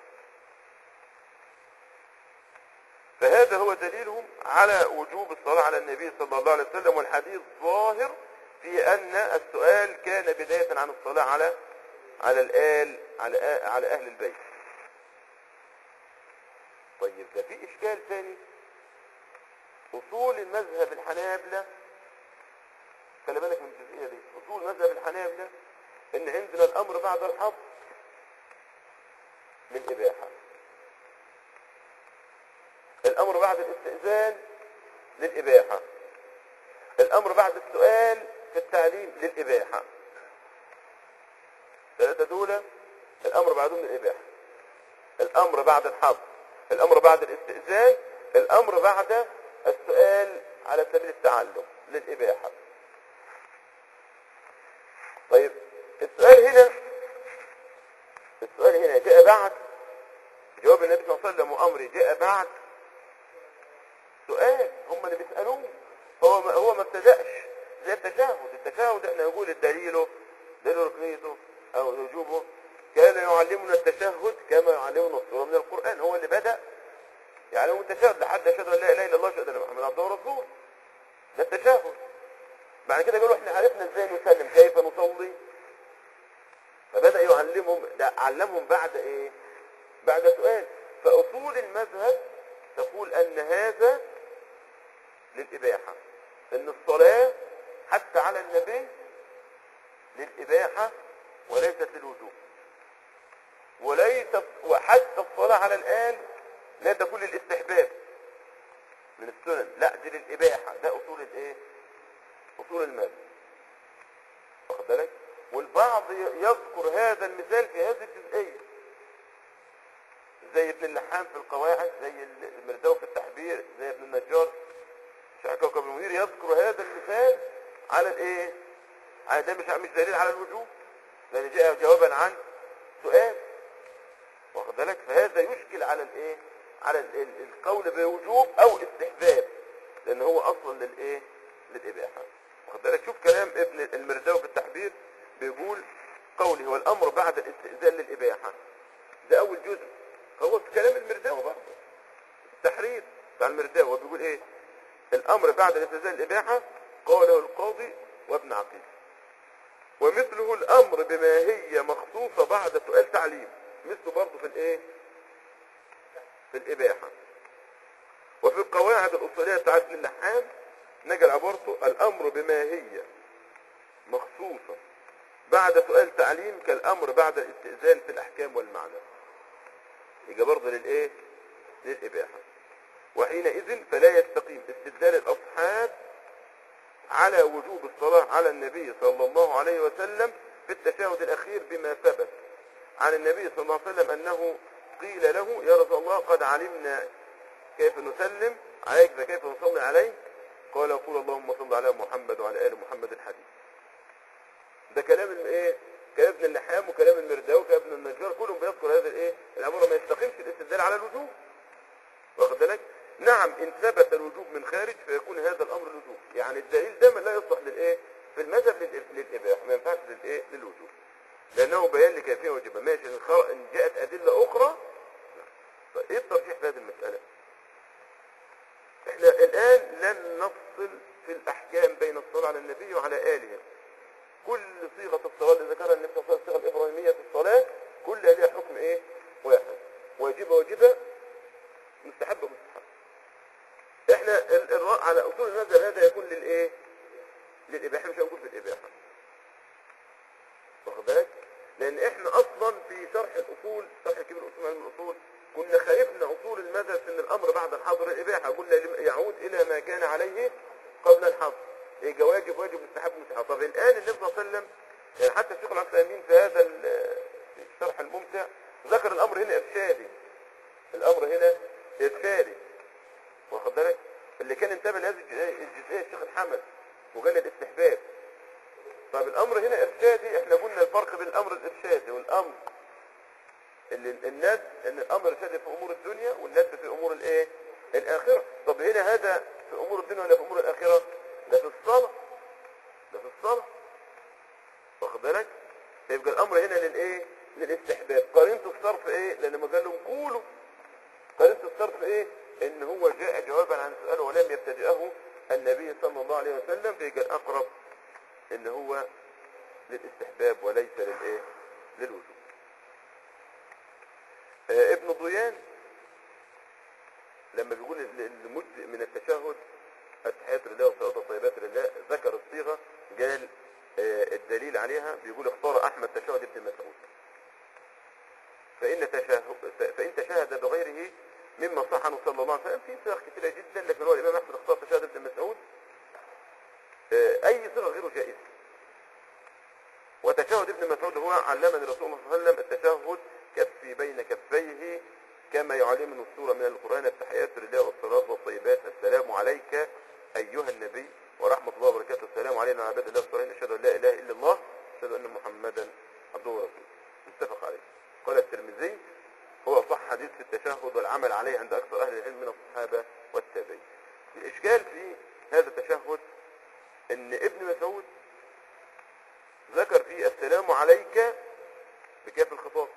فهذا هو دليلهم على وجوب الصلاه على النبي صلى الله عليه وسلم والحديث ظاهر في ان السؤال كان بدايه عن الصلاه على على الآل على آ- على اهل البيت. طيب ده في اشكال ثاني اصول المذهب الحنابلة خلي بالك من الجزئية دي اصول مذهب الحنابلة ان عندنا الامر بعد الحظ للاباحة الامر بعد الاستئذان للاباحة الامر بعد السؤال في التعليم للاباحة ثلاثة دول الامر بعدهم للاباحة الامر بعد الحظ الامر بعد الاستئذان الامر بعد السؤال على سبيل التعلم للاباحة طيب السؤال هنا السؤال هنا جاء بعد جواب النبي صلى الله عليه وسلم وامره جاء بعد سؤال هم اللي بيسالوه هو ما هو ما ابتداش زي التشهد التشهد احنا نقول الدليل دليل ركنيته او وجوبه كان يعلمنا التشهد كما يعلمنا السوره من القران هو اللي بدا يعلمنا التشهد لحد اشهد ان لا اله الا الله اشهد ان محمدا عبده ورسوله ده التشهد بعد كده قالوا احنا عرفنا ازاي نسلم كيف نصلي فبدأ يعلمهم ده علمهم بعد ايه بعد سؤال فأصول المذهب تقول أن هذا للإباحة أن الصلاة حتى على النبي للإباحة وليست للوجوب وليس وحتى الصلاة على الآن لا تكون للاستحباب من السنن لا دي للإباحة ده أصول الإيه أصول المذهب واخد بالك والبعض ي- يذكر هذا المثال في هذه الجزئية زي ابن اللحام في القواعد زي ال- المرداوي في التحبير زي ابن النجار شيخ كوكب المنير يذكر هذا المثال على الايه على ده مش مش دليل على الوجوب لان جاء جوابا عن سؤال واخد بالك فهذا يشكل على الايه على ال- ال- القول بوجوب او استحباب لان هو اصلا للايه للاباحه واخد بالك شوف كلام ابن المرداوي في التحبير بيقول قوله هو الامر بعد الاستئذان للاباحه ده اول جزء هو في كلام المرداوي برضه التحرير بتاع المرداوي هو بيقول ايه الامر بعد الاستئذان للاباحه قاله القاضي وابن عقيل ومثله الامر بما هي مخصوصه بعد سؤال تعليم مثله برضه في الايه في الاباحه وفي القواعد الأصولية بتاعت ابن اللحام نجل عبارته الأمر بما هي مخصوصة بعد سؤال تعليم كالأمر بعد الاستئذان في الأحكام والمعنى يبقى برضه للإيه؟ للإباحة وحينئذ فلا يستقيم استدلال الأصحاب على وجوب الصلاة على النبي صلى الله عليه وسلم في التشهد الأخير بما ثبت عن النبي صلى الله عليه وسلم أنه قيل له يا رسول الله قد علمنا كيف نسلم عليك فكيف نصلي عليك قال يقول اللهم صل على محمد وعلى آل محمد الحديث ده كلام الايه كلام ابن اللحام وكلام المرداوي وكلام ابن النجار كلهم بيذكر هذا الايه الامر ما يستقيمش الاستدلال على الوجوب واخد بالك نعم ان ثبت الوجوب من خارج فيكون هذا الامر الوجوب يعني الدليل ده لا يصلح للايه في المذهب للإ- للاباحه ما ينفعش للايه للوجوب لانه بيان لكيفيه وجوبها ماشي ان خر- إن جاءت ادله اخرى طيب ايه الترجيح في هذه المساله احنا الان لن نفصل في الاحكام بين الصلاه على النبي وعلى اله كل صيغه الصلاه اللي ذكرها النبي صلى الله عليه وسلم الصيغه الابراهيميه في الصلاه كلها لها حكم ايه واحد واجبه واجبه مستحبه مستحب احنا ال- الر- على اصول المذهب هذا يكون للايه للاباحه مش هنقول بالاباحه واخد بالك لان احنا اصلا في شرح الاصول شرح كبير الاصول علم الاصول كنا خالفنا اصول المذهب في ان الامر بعد الحظر الاباحه قلنا لم- يعود الى ما كان عليه قبل الحظر يبقى واجب واجب مستحب مستحب طب الان النبي صلى الله عليه وسلم يعني حتى الشيخ العبد الامين في هذا ال- في الشرح الممتع ذكر الامر هنا ارشادي الامر هنا ارشادي واخد بالك اللي كان انتبه لهذه الجزئيه الجزئية الشيخ الحمد وقال الاستحباب طب الامر هنا ارشادي احنا قلنا الفرق بين الامر الارشادي والامر اللي الند ان الامر ارشادي في امور الدنيا والند في امور الايه الاخره طب هنا هذا في امور الدنيا ولا في امور الاخره ده في الصلاه ده في الصلاه واخد بالك فيبقى الامر هنا للايه للاستحباب قرينه الصرف ايه لان ما قال لهم قولوا قرينه الصرف ايه ان هو جاء جوابا عن سؤاله ولم يبتدئه النبي صلى الله عليه وسلم فيبقى الاقرب ان هو للاستحباب وليس للايه للوجوب آه ابن ضيان لما بيقول ال- المجزئ من التشهد التحيات لله والصلاه والطيبات لله ذكر الصيغه قال آه الدليل عليها بيقول اختار احمد تشهد ابن مسعود فان تشهد فان تشهد بغيره مما صح عنه صلى الله عليه وسلم في صيغ كثيره جدا لكن هو الامام احمد اختار تشهد ابن مسعود آه اي صيغه غيره جائزه وتشهد ابن مسعود هو علمني الرسول صلى الله عليه وسلم التشهد كفي بين كفيه كما يعلمنا السورة من القرآن التحيات لله والصلاة والطيبات السلام عليك أيها النبي ورحمة الله وبركاته السلام علينا وعلى عباد الله الصالحين أشهد أن لا إله إلا الله أشهد أن محمدا عبده ورسوله متفق عليه قال الترمذي هو صح حديث في التشهد والعمل عليه عند أكثر أهل العلم من الصحابة والتابعين الإشكال في هذا التشهد أن ابن مسعود ذكر فيه السلام عليك بكاف الخطاب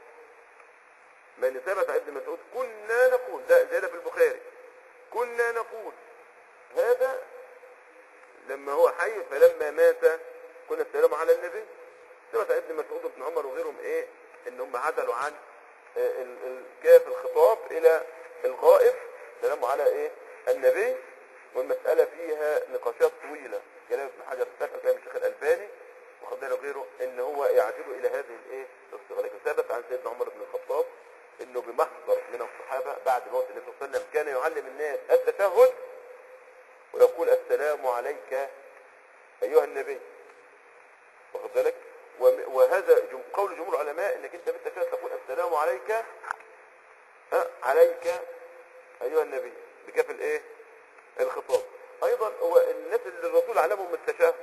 من ثبت عن ابن مسعود كنا نقول ده زيادة في البخاري كنا نقول هذا لما هو حي فلما مات كنا السلام على النبي ثبت عن ابن مسعود وابن عمر وغيرهم ايه ان هم عدلوا عن آه، ال- الكاف الخطاب الى الغائب سلام على ايه النبي والمسألة فيها نقاشات طويلة كلام ابن حجر الفتح كلام الشيخ الألباني واخد بالك غيره ان هو يعدل الى هذه الايه الصيغه لكن ثبت عن سيدنا عمر بن الخطاب انه بمحضر من الصحابه بعد موت النبي صلى الله عليه وسلم كان يعلم الناس التشهد ويقول السلام عليك ايها النبي واخد بالك وم- وهذا جم- قول جمهور العلماء انك انت بالتشهد تقول السلام عليك ها عليك ايها النبي بكاف الايه الخطاب ايضا هو الناس اللي الرسول علمهم التشهد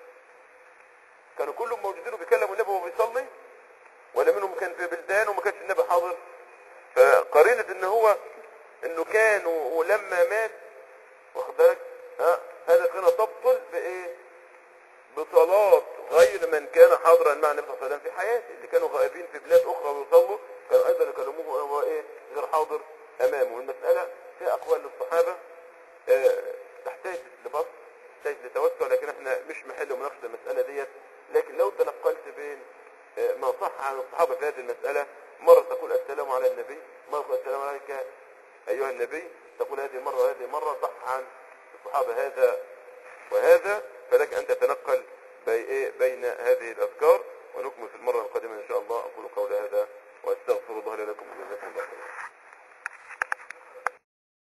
كانوا كلهم موجودين وبيكلموا النبي وهو بيصلي ولا منهم كان في بلدان وما كانش النبي حاضر فقرينة ان هو انه كان و- ولما مات واخد بالك ها هذا كان تبطل بايه بصلاة غير من كان حاضرا مع النبي صلى الله عليه وسلم في حياته اللي كانوا غائبين في بلاد اخرى ويصلوا كانوا ايضا يكلموه وهو ايه غير حاضر امامه المسألة في اقوال للصحابة آه، تحتاج لبسط تحتاج لتوسع لكن احنا مش محل مناقشة المسألة ديت لكن لو تنقلت بين آه، ما صح عن الصحابة في هذه المسألة مرة تقول السلام على النبي مرة تقول السلام عليك أيها النبي تقول هذه مرة وهذه مرة صح عن الصحابة هذا وهذا فلك أن تتنقل بي إيه بين هذه الأذكار ونكمل في المرة القادمة إن شاء الله